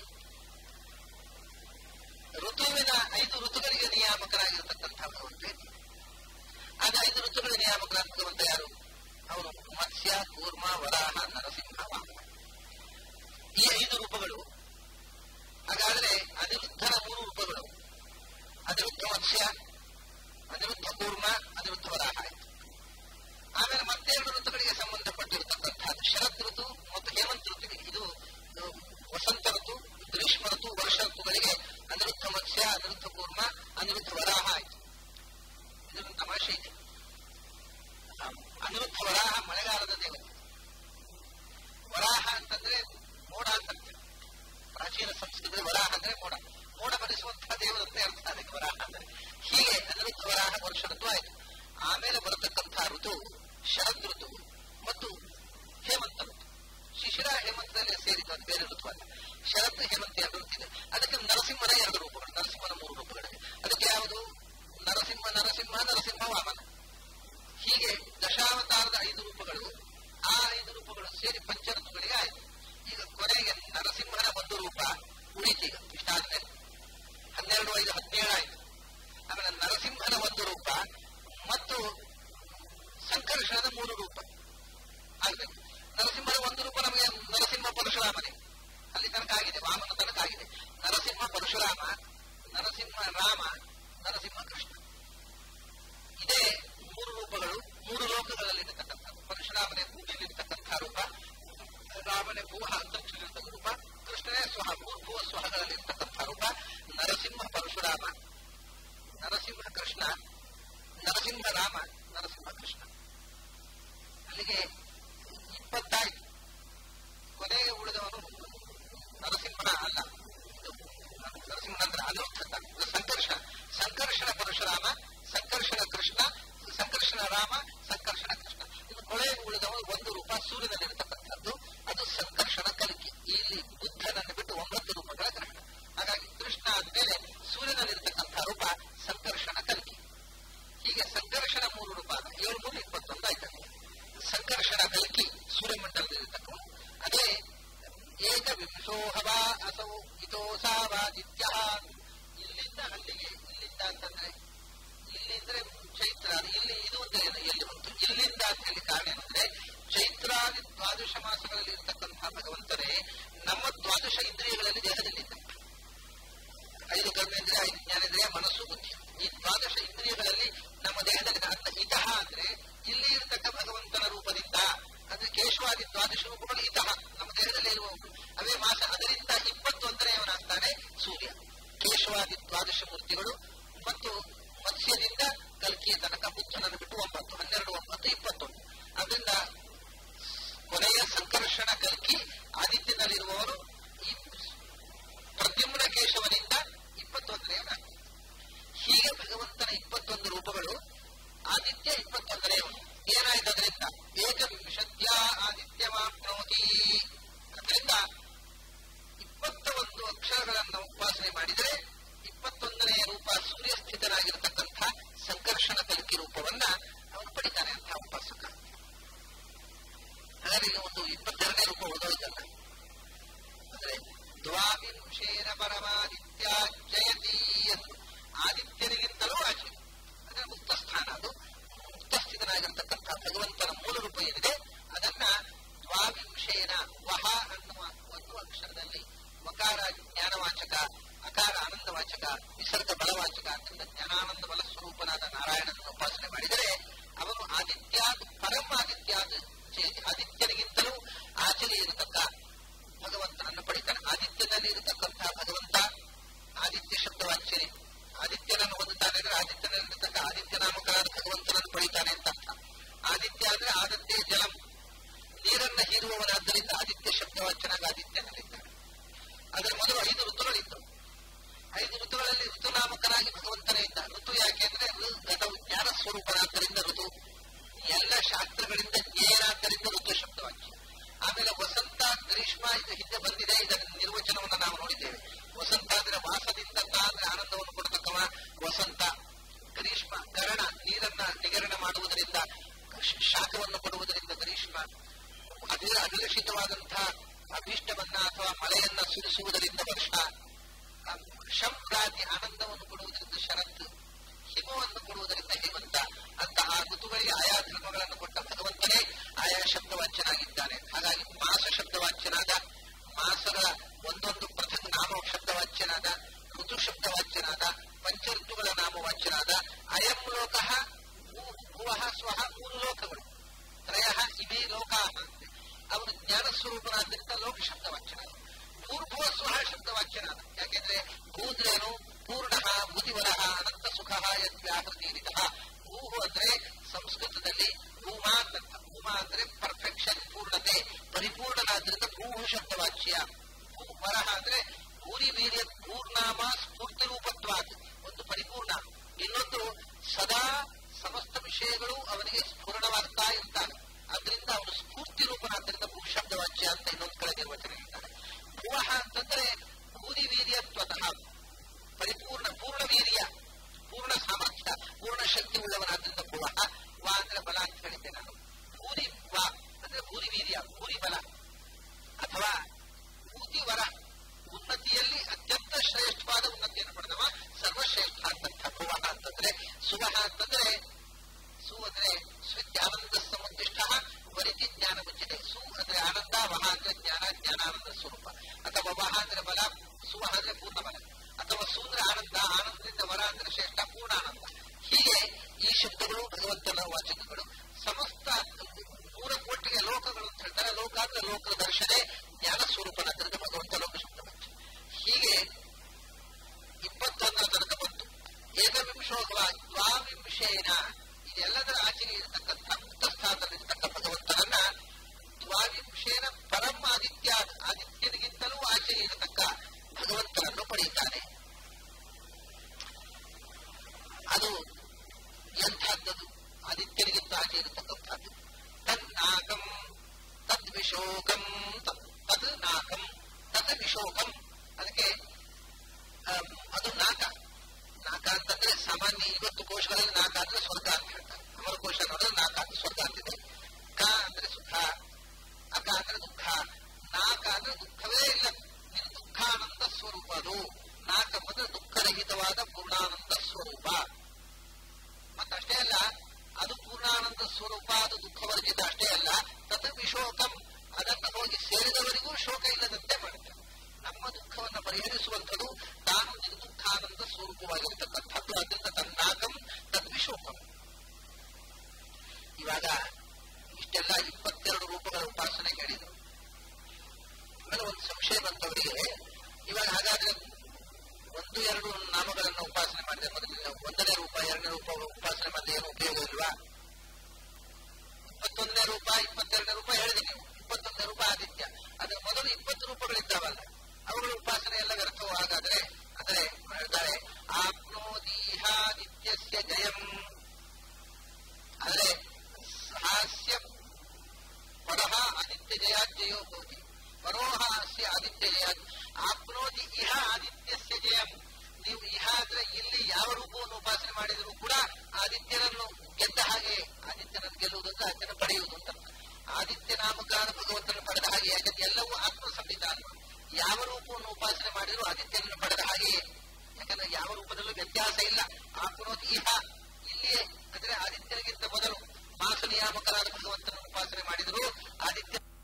ಋತುವಿನ ಐದು ಋತುಗಳಿಗೆ ನಿಯಾಮಕರಾಗಿರತಕ್ಕಂಥ ಭಗವಂತ ಇದ್ದಾನೆ ಆಗ ಐದು ಋತುಗಳ ನಿಯಾಮಕರಾದ ಭಗವಂತ ಯಾರು ಅವನು ಮತ್ಸ್ಯ ಕೂರ್ಮ ವರಾಹ ನರಸಿಂಹ ವಾಮನ ಈ ಐದು ರೂಪಗಳು ಹಾಗಾದ್ರೆ ಅನಿರುದ್ಧನ ಮೂರು ರೂಪಗಳು ಅನಿರುದ್ಧ ಮತ್ಸ್ಯ ಅನಿರುದ್ಧ ಕೂರ್ಮ ಅನಿರುದ್ಧ ವರಾಹ ಆಯ್ತು ಆಮೇಲೆ ಮತ್ತೆರಡು ಋತುಗಳಿಗೆ ಸಂಬಂಧಪಟ್ಟಿರತಕ್ಕಂಥದ್ದು ಶರತ್ ಋತು ಮತ್ತು ಹೇಮಂತ ಋತುವಿಗೆ ಇದು ಇದು ವಸಂತ ಋತು ಗ್ರೀಷ್ಮ ಋತು ವರ್ಷ ಋತುಗಳಿಗೆ ಅನಿರುದ್ಧ ಮತ್ಸ್ಯ ಅನಿರುದ್ಧ ಕೂರ್ಮ ಅನಿರುದ್ಧ ವರಾಹ ಆಯ್ತು ಇದೊಂದು ತಮಾಷೆ ಇದೆ ಅನಿರುದ್ಧ ವರಾಹ ಮಳೆಗಾಲದ ದೇವತೆ ವರಾಹ ಅಂತಂದ್ರೆ ಮೋಡ ಅಂತ ಪ್ರಾಚೀನ ಸಂಸ್ಕೃತದ ವರಾಹ ಅಂದ್ರೆ ಮೋಡ ಮೋಡ ಬರಿಸುವಂತಹ ದೇವರಂತೆ ಅರ್ಥ ಅದಕ್ಕೆ ವರಾಹ ಅಂದ್ರೆ ಹೀಗೆ ಅನಿರುದ್ಧ ವರಾಹ ವರ್ಷ ಋತು ಆಯ್ತು ಆಮೇಲೆ ಬರತಕ್ಕಂತಹ ಋತು ಶರದ್ ಋತು ಮತ್ತು ಹೇಮಂತ ಋತು ಶಿಶಿರ ಹೇಮಂತದಲ್ಲಿ ಸೇರಿದ್ದು ಅದು ಬೇರೆ ಋತು ಅಲ್ಲ ಶರತ್ ಹೇಮಂತ ಎರಡು ಋತು ಇದೆ ಅದಕ್ಕೆ ನರಸಿಂಹನ ಎರಡು ರೂಪಗಳು ನರಸಿಂಹನ ಮೂರು ರೂಪಗಳಿವೆ ಅದಕ್ಕೆ ಯಾವುದು ನರಸಿಂಹ ನರಸಿಂಹ ನರಸಿಂಹ ವಾಮನ ಹೀಗೆ ದಶಾವತಾರದ ಐದು ರೂಪಗಳು ಆ ಐದು ರೂಪಗಳು ಸೇರಿ ಪಂಚ ಋತುಗಳಿಗೆ ಆಯ್ತು ಈಗ ಕೊನೆಗೆ ನರಸಿಂಹನ ಒಂದು ರೂಪ ಉಳಿತೀಗ ಇಷ್ಟಾದ್ಮೇಲೆ ಹನ್ನೆರಡು ಐದು ಹದಿನೇಳು ಆಯ್ತು ಆಮೇಲೆ ನರಸಿಂಹನ ಒಂದು ರೂಪ ಮತ್ತು ಸಂಕರ್ಷಣದ ಮೂರು ರೂಪ ಆಗ್ಬೇಕು ನರಸಿಂಹನ ಒಂದು ರೂಪ ನಮಗೆ ನರಸಿಂಹ ಪರಶುರಾಮನೇ ಅಲ್ಲಿ ತನಕ ಆಗಿದೆ ವಾಮನ ತನಕ ಆಗಿದೆ ನರಸಿಂಹ ಪರಶುರಾಮ ನರಸಿಂಹ ರಾಮ ನರಸಿಂಹ ಕೃಷ್ಣ ಇದೇ ಮೂರು ರೂಪಗಳು ಮೂರು ಲೋಕಗಳಲ್ಲಿ ಇರತಕ್ಕಂಥದ್ದು ಪರಶುರಾಮನೇ ಭೂಮಿಯಲ್ಲಿ ಇರತಕ್ಕಂಥ ರೂಪ ರಾಮನೇ ಏಕವಿಂಶೋಹವ ಅಸೌ ಇತೋಸಾವಾದಿತ್ಯ ಇಲ್ಲಿಂದ ಅಲ್ಲಿಗೆ ಇಲ್ಲಿಂದ ಅಂತಂದ್ರೆ ಇಲ್ಲಿಂದ್ರೆ ಚೈತ್ರ ಇಲ್ಲಿ ಇದು ಅಂತ ಏನು ಎಲ್ಲಿ ಬಂತು ಇಲ್ಲಿಂದ ಅಂತ ಹೇಳಿ ಕಾರಣ ಏನಂದ್ರೆ ಚೈತ್ರಾದಿ ದ್ವಾದಶ ಮಾಸಗಳಲ್ಲಿ ಇರ್ತಕ್ಕಂತಹ ಭಗವಂತನೇ ನಮ್ಮ ದ್ವಾದಶ ಇಂದ್ರಿಯಗಳಲ್ಲಿ ದೇಹದಲ್ಲಿದ್ದ ಐದು ಕರ್ಮೇಂದ್ರಿಯ ಐದು ಜ್ಞಾನೇಂದ್ರಿಯ ಮನಸ್ಸು ಬುದ್ಧಿ ಈ ದ್ವಾದಶ ಇಂದ್ರಿಯಗಳಲ್ಲಿ ನಮ್ಮ ದೇಹದಲ್ಲಿ ಅಂತ ಇತಃ ಅಂದ್ರೆ ಇಲ್ಲಿ ಇರತಕ್ಕ ಭಗವಂತನ ರೂಪದಿಂದ ಅಂದ್ರೆ ಕೇಶವಾದಿ ದ್ವಾದಶ ರೂಪಗಳು ಇತಃ ನಮ್ಮ ದೇಹದಲ್ಲಿ ಇರುವವು ಅವೇ ಮಾಸ ಅದರಿಂದ ಇಪ್ಪತ್ತೊಂದನೆಯವನಾಗ್ತಾನೆ ಸೂರ್ಯ ಕೇಶವಾದಿ ದ್ವಾದಶ ಮೂರ್ತಿಗಳು ಮತ್ತು ಮತ್ಸ್ಯದಿಂದ ಕಲ್ಕಿಯ ತನಕ ಬುದ್ಧನನ್ನು ಬಿಟ್ಟು ಒಂಬತ್ತು ಹನ್ನೆರಡು ಒಂಬತ್ತು ಇಪ್ಪತ್ತೊಂದು ಅದರಿಂದ ಕೊನೆಯ ಸಂಕರ್ಷಣ ಕಲ್ಕಿ ಆದಿತ್ಯನಲ್ಲಿರುವವರು ಈ ಪ್ರದ್ಯುಮ್ನ ಕೇಶವನಿಂದ ಇಪ್ಪತ್ತೊಂದನೆಯವನಾಗ್ತಾನೆ ಹೀಗೆ ಭಗವಂತನ ಇಪ್ಪತ್ತೊಂದು ರೂಪಗಳು ಆದಿತ್ಯ ಇಪ್ಪತ್ತೊಂದನೆಯವನು ಏನಾಯ್ತು ಅದರಿಂದ ಏಕವಿಂಶತ್ಯ ಆದಿತ್ಯ ಮಾಪ್ನೋತಿ ಅದರಿಂದ ಇಪ್ಪತ್ತ ಒಂದು ಅಕ್ಷರಗಳನ್ನು ಉಪಾಸನೆ ಮಾಡಿದರೆ ಇಪ್ಪತ್ತೊಂದನೆಯ ರೂಪ ಸೂರ್ಯ ಸ್ಥಿತನಾಗಿರತಕ್ಕಂಥ ಸಂಕರ್ಷಣ ಕಲಿಕೆ ರೂಪವನ್ನ ಅವನು ಪಡಿತಾನೆ ಅಂತ ಉಪಾಸಕ ಹಾಗಾದ್ರೆ ಈಗ ಒಂದು ಇಪ್ಪತ್ತೆರಡನೇ ರೂಪ ಉಳಿದೋಯ್ತಲ್ಲ ಅಂದ್ರೆ ದ್ವಾವಿಂಶೇನ ಪರಮಾದಿತ್ಯ ಜಯತಿ ಎಂದು ಆದಿತ್ಯನಿಗಿಂತಲೂ ಆಚೆ ಅಂದ್ರೆ ಮುಕ್ತ ಸ್ಥಾನ ಅದು ಮುಕ್ತ ಸ್ಥಿತನಾಗಿರ್ತಕ್ಕಂಥ ಭಗವಂತನ ಮೂಲ ರೂಪ ಏನಿದೆ ಅದನ್ನ ದ್ವಾವಿಂಶೇನ ವಹ ಅನ್ನುವ ಒಂದು ಅಕ್ಷರದಲ್ಲಿ ವಕಾರ ಜ್ಞಾನವಾಚಕ ಅಕಾರ ಆನಂದವಾಚಕ ವಿಸರ್ಗ ಬಲವಾಚಕ ಅದರಿಂದ ಜ್ಞಾನಾನಂದ ಬಲ ಸ್ವರೂಪನಾದ ನಾರಾಯಣನ ಉಪಾಸನೆ ಮಾಡಿದರೆ ಅವನು ಆದಿತ್ಯಾದ್ ಪರಮ ಆದಿತ್ಯಾದ್ ಆದಿತ್ಯನಿಗಿಂತಲೂ ಆಚೆಗೆ ಇರತಕ್ಕ ಭಗವಂತನನ್ನು ಪಡಿತಾನೆ ಆದಿತ್ಯನಲ್ಲಿ ಇರತಕ್ಕಂತಹ ಭಗವಂತ ಆದಿತ್ಯ ಶಬ್ದವಾಚ್ಯನೆ ಆದಿತ್ಯನನ್ನು ಹೊಂದುತ್ತಾನೆ ಅಂದ್ರೆ ಆದಿತ್ಯನಲ್ಲಿರತಕ್ಕ ಆದಿತ್ಯ ನಾಮಕರಾದ ಭಗವಂತನನ್ನು ಪಡಿತಾನೆ ಅಂತ ಅರ್ಥ ಆದಿತ್ಯ ಅಂದ್ರೆ ಆದಿತ್ಯ ಜಲಂ ನೀರನ್ನ ಹೀರುವವನಾದ್ದರಿಂದ ಆದಿತ್ಯ ಶಬ್ದವಾಚ್ಯನಾಗ ಆದಿತ್ಯನಲ್ಲಿದ್ದಾನೆ ಅದರ ಮೊದಲು ಐದು ಋತುಗಳಿದ್ದವು ಐದು ಋತುಗಳಲ್ಲಿ ಋತುನಾಮಕನಾಗಿ ಭಗವಂತನೇ ಇದ್ದ ಋತು ಯಾಕೆಂದ್ರೆ ಗತವು ಜ್ಞಾನ ಸ್ವರೂಪನಾದ್ದರಿಂದ ಋತು ಎಲ್ಲ ಶಾಸ್ತ್ರಗಳಿಂದ ಜ್ಞೇಯನಾದ್ದರಿಂದ ಋತು ಶಬ್ದವಾಕ್ಯ ಆಮೇಲೆ ವಸಂತ ಗ್ರೀಷ್ಮ ಇದು ಹಿಂದೆ ಬಂದಿದೆ ಇದರ ನಿರ್ವಚನವನ್ನು ನಾವು ನೋಡಿದ್ದೇವೆ ವಸಂತ ಅಂದ್ರೆ ವಾಸದಿಂದ ಅಂದ್ರೆ ಆನಂದವನ್ನು ಕೊಡತಕ್ಕವ ವಸಂತ ಗ್ರೀಷ್ಮ ಗರಣ ನೀರನ್ನ ನಿಗರಣ ಮಾಡುವುದರಿಂದ ಶಾಖವನ್ನು ಕೊಡುವುದರಿಂದ ಗ್ರೀಷ್ಮ ಅದೇ ಅಭಿಲಷಿತವಾದಂತಹ ಅಭೀಷ್ಟವನ್ನ ಅಥವಾ ಮಳೆಯನ್ನ ಸುರಿಸುವುದರಿಂದ ವರ್ಷ ಶಂಭ್ರಾದಿ ಆನಂದವನ್ನು ಕೊಡುವುದರಿಂದ ಶರತ್ ಹಿಮವನ್ನು ಕೊಡುವುದರಿಂದ ಹೇಮಂತ ಅಂತಹ ಋತುಗಳಿಗೆ ಆಯಾ ಧರ್ಮಗಳನ್ನು ಕೊಟ್ಟ ಭಗವಂತನೇ ಆಯಾ ಶಬ್ದವಾಚ್ಯನಾಗಿದ್ದಾನೆ ಹಾಗಾಗಿ ಮಾಸ ಶಬ್ದವಾಚ್ಯನಾದ ಮಾಸಗಳ ಒಂದೊಂದು ಪ್ರಥಮ ನಾಮ ಶಬ್ದವಾಚ್ಯನಾದ ಋತು ಶಬ್ದವಾಚ್ಯನಾದ ಪಂಚಋತುಗಳ ನಾಮವಾಚ್ಯನಾದ ಅಯಂ ಲೋಕ ಭುವ ಸ್ವಹ ಮೂರು ಲೋಕಗಳು ತ್ರಯ ಇಮೇ ಲೋಕಾ ಅವನು ಜ್ಞಾನ ಸ್ವರೂಪನಾದ್ದರಿಂದ ಲೋಕ ಶಬ್ದವಾಚ್ಯನಾದ ಭೂರ್ಭುವ ಸ್ವಹ ಶಬ್ದವಾಚ್ಯನಾದ ಯಾಕೆಂದ್ರೆ ಭೂದ್ರೇನು ಪೂರ್ಣ ಬುಧಿವರ ಅನಂತ ಸುಖ ಯತ್ವ್ಯಾಹೃತೀರಿತ ಭೂಹು ಅಂದ್ರೆ ಸಂಸ್ಕೃತದಲ್ಲಿ ಭೂಮಾ ಅಂತ ಭೂಮಾ ಅಂದ್ರೆ ಪರ್ಫೆಕ್ಷನ್ ಪೂರ್ಣತೆ ಪರಿಪೂರ್ಣನಾದ್ರಿಂದ ಭೂಹು ಶಬ್ದವಾಚ್ಯ ವರಹ ಅಂದ್ರೆ ಭೂರಿ ವೀರ್ಯ ಪೂರ್ಣಾಮ ಸ್ಫೂರ್ತಿ ರೂಪತ್ವಾತ್ ಒಂದು ಪರಿಪೂರ್ಣ ಇನ್ನೊಂದು ಸದಾ ಸಮಸ್ತ ವಿಷಯಗಳು ಅವನಿಗೆ ಸ್ಫುರಣವಾಗ್ತಾ ಇರ್ತಾನೆ ಅದರಿಂದ ಅವನು ಸ್ಫೂರ್ತಿ ರೂಪನಾದ್ರಿಂದ ಭೂ ಶಬ್ದವಾಚ್ಯ ಅಂತ ಇನ್ನೊಂದು ಕಡೆ ನಿರ್ವಚನ ಹೇಳ್ತಾರೆ ಭುವಃ ಅಂತಂದ್ರೆ ಭೂರಿ ವೀರ್ಯತ್ವತಃ ಪರಿಪೂರ್ಣ ಪೂರ್ಣ ವೀರ್ಯ ಪೂರ್ಣ ಸಾಮರ್ಥ್ಯ ಪೂರ್ಣ ಶಕ್ತಿ ಉಳ್ಳವನಾದ್ರಿಂದ ಭುವ ವಾ ಅಂದ್ರೆ ಬಲ ಅಂತ ಹೇಳಿದ್ದೆ ನಾನು ಭೂರಿ ವಾ ಅಂದ್ರೆ ಭೂರಿ ವೀರ್ಯ ಭೂರಿ ಬಲ ಅಥವಾ ಭೂತಿ ವರ ಉನ್ನತಿಯಲ್ಲಿ ಅತ್ಯಂತ ಶ್ರೇಷ್ಠವಾದ ಉನ್ನತಿಯನ್ನು ಪಡೆದವ ಸರ್ವಶ್ರೇಷ್ಠ ಅಂತಂಥ ಭುವ ಅಂತಂದ್ರೆ ಸುವಹ ಅಂತಂದ್ರೆ ಸು ಅಂದ್ರೆ ಸ್ವಿತ್ಯಾನಂದ ಸಮುದ್ದಿಷ್ಟ ವರಿತಿ ಜ್ಞಾನ ಮುಚ್ಚಿದೆ ಸು ಅಂದ್ರೆ ಆನಂದ ವಹ ಅಂದ್ರೆ ಜ್ಞಾನ ಜ್ಞಾನಾನಂದ ಸ್ವರೂಪ ಅಥವಾ ವಹ ಅಂದ್ರೆ ಬಲ ಸುವಹ ಅಂದ್ರೆ ಪೂರ್ಣ ಬಲ ಅಥವಾ ಸು ಅಂದ್ರೆ ಆನಂದ ಆನಂದದಿಂದ ವರ ಅಂದ್ರೆ ಶ್ರೇಷ್ಠ ಪೂರ್ಣ ಆನಂದ ಹೀಗೆ ಈ ಶಬ್ದಗಳು ಭಗವಂತನ ವಾಚಕಗಳು ಸಮಸ್ತ ಮೂರ ಕೋಟಿಗೆ ಲೋಕಗಳು ಅಂತ ಹೇಳ್ತಾರೆ ಲೋಕ ಅಂದ್ರೆ ಲೋಕ ದರ್ಶನೆ ಜ್ಞಾನ ಸ್ವರೂಪನಾದ್ರಿಂದ ಭಗವಂತ ಲೋಕ ಶಬ್ದ ಹೀಗೆ ಇಪ್ಪತ್ತೊಂದರ ತನಕ ಬಂತು ಏಕವಿಂಶೋತ್ವ ದ್ವಾವಿಂಶೇನ ಇದೆಲ್ಲದರ ಆಚೆಗೆ ಇರತಕ್ಕಂಥ ಮುಕ್ತ ಸ್ಥಾನದಲ್ಲಿರ್ತಕ್ಕ ಭಗವಂತನನ್ನ ದ್ವಾವಿಂಶೇನ ಪರಮ ಆದಿತ್ಯ ಆದಿತ್ಯನಿಗಿಂತಲೂ ಆಚೆಗೆ ಇರತಕ್ಕ ಭಗವಂತನನ್ನು ಪಡೆಯುತ್ತಾನೆ ಅದು ಎಂಥದ್ದದು ಆದಿತ್ಯನಿಗಿಂತ ಆಚೆ ಇರತಕ್ಕಂಥದ್ದು ತನ್ನಾಕಂ ತದ್ವಿಶೋಕಂ ತದ್ ನಾಕಂ ತದ್ ವಿಶೋಕಂ ಅದಕ್ಕೆ ಅದು ನಾಕ ನಾಕ ಅಂತಂದ್ರೆ ಸಾಮಾನ್ಯ ಇವತ್ತು ಕೋಶಗಳಲ್ಲಿ ನಾಕ ಅಂದ್ರೆ ಸ್ವರ್ಗ ಅಂತ ಹೇಳ್ತಾರೆ ಅಮರ ಕೋಶ ನೋಡಿದ್ರೆ ನಾಕ ಅಂದ್ರೆ ಸ್ವರ್ಗ ಅಂತಿದೆ ಕ ಅಂದ್ರೆ ಸುಖ ಅಕ ಅಂದ್ರೆ ದುಃಖ ನಾಕ ಅಂದ್ರೆ ದುಃಖವೇ ನಾಕವು ನಾಕಂಬಂದ್ರೆ ದುಃಖರಹಿತವಾದ ಪೂರ್ಣಾನಂದ ಸ್ವರೂಪ ಮತ್ತಷ್ಟೇ ಅಲ್ಲ ಅದು ಪೂರ್ಣಾನಂದ ಸ್ವರೂಪ ಅದು ದುಃಖವರ್ಜಿತ ಅಷ್ಟೇ ಅಲ್ಲ ತತ್ ವಿಶೋಕಂ ಅದನ್ನು ಹೋಗಿ ಸೇರಿದವರಿಗೂ ಶೋಕ ಇಲ್ಲದಂತೆ ಮಾಡುತ್ತೆ ನಮ್ಮ ದುಃಖವನ್ನು ಪರಿಹರಿಸುವಂಥದ್ದು ತಾನು ನಿರ್ದುಃಖಾನಂದ ಸ್ವರೂಪವಾಗಿರತಕ್ಕಂಥದ್ದು ಅದರಿಂದ ತನ್ನಾಕಂ ತದ್ವಿಶೋಕಂ ಇವಾಗ ಇಷ್ಟೆಲ್ಲ ಇಪ್ಪತ್ತೆರಡು ರೂಪಗಳ ಉಪಾಸನೆ ಹೇಳಿದರು ಆಮೇಲೆ ಒಂದು ಸಂಶಯ ಬಂತವರಿಗೆ ಇವಾಗ ಹಾಗಾದ್ರೆ ಒಂದು ಎರಡು ನಾಮಗಳನ್ನು ಉಪಾಸನೆ ಮಾಡಿದ್ರೆ ಮೊದಲಿನ ಒಂದನೇ ರೂಪ ಎರಡನೇ ರೂಪ ಉಪಾಸನೆ ಮಾಡಿದ್ರೆ ಏನು ಉಪಯೋಗ ಇಲ್ವಾ ಇಪ್ಪತ್ತೊಂದನೇ ರೂಪ ಇಪ್ಪತ್ತೆರಡನೇ ರೂಪ ಹೇಳಿದೆ ನೀವು ಇಪ್ಪತ್ತೊಂದನೇ ರೂಪ ಆದಿತ್ಯ ಅದರ ಮೊದಲು ಇಪ್ಪತ್ತು ರೂಪಗಳಿದ್ದಾವಲ್ಲ ಅವುಗಳ ಉಪಾಸನೆ ಎಲ್ಲ ವ್ಯರ್ಥವು ಹಾಗಾದ್ರೆ ಅಂದ್ರೆ ಹೇಳ್ತಾರೆ ಆಪ್ನೋದೀಹಾದಿತ್ಯಸ್ಯ ಜಯಂ ಅಂದ್ರೆ ಹಾಸ್ಯ ಪರಹ ಆದಿತ್ಯ ಜಯಾಜ್ಜಯೋ ಭವತಿ ಪರೋಹ ಅಸ್ಯ ಆದಿತ್ಯ ಜಯ ಆಪ್ನೋತಿ ಇಹ ಆದಿತ್ಯಸ್ಯ ಜಯಂ ನೀವು ಇಹ ಅಂದ್ರೆ ಇಲ್ಲಿ ಯಾವ ರೂಪವನ್ನು ಉಪಾಸನೆ ಮಾಡಿದರೂ ಕೂಡ ಆದಿತ್ಯನನ್ನು ಗೆದ್ದ ಹಾಗೆ ಆದಿತ್ಯನನ್ನು ಗೆಲ್ಲುವುದು ಅಂದ್ರೆ ಆತನ ಪಡೆಯುವುದು ಅಂತ ಆದಿತ್ಯ ನಾಮಕಾನ ಭಗವಂತನ ಪಡೆದ ಹಾಗೆ ಯಾಕಂದ್ರೆ ಎಲ್ಲವೂ ಆತ್ಮ ಸಂವಿಧಾನ ಯಾವ ರೂಪವನ್ನು ಉಪಾಸನೆ ಮಾಡಿದರೂ ಆದಿತ್ಯನನ್ನು ಪಡೆದ ಹಾಗೆಯೇ ಯಾಕಂದ್ರೆ ಯಾವ ರೂಪದಲ್ಲೂ ವ್ಯತ್ಯಾಸ ಇಲ್ಲ ಆಪ್ನೋತಿ ಇಹ ಇಲ್ಲಿಯೇ ಅಂದ್ರೆ ಆದಿತ್ಯನಿಗಿಂತ ಮೊದಲು ಮಾಸ ನಿಯಾಮಕರಾದ ಭಗವಂತನ ಉಪಾಸನೆ ಮಾಡಿದರೂ ಆದಿತ್ಯ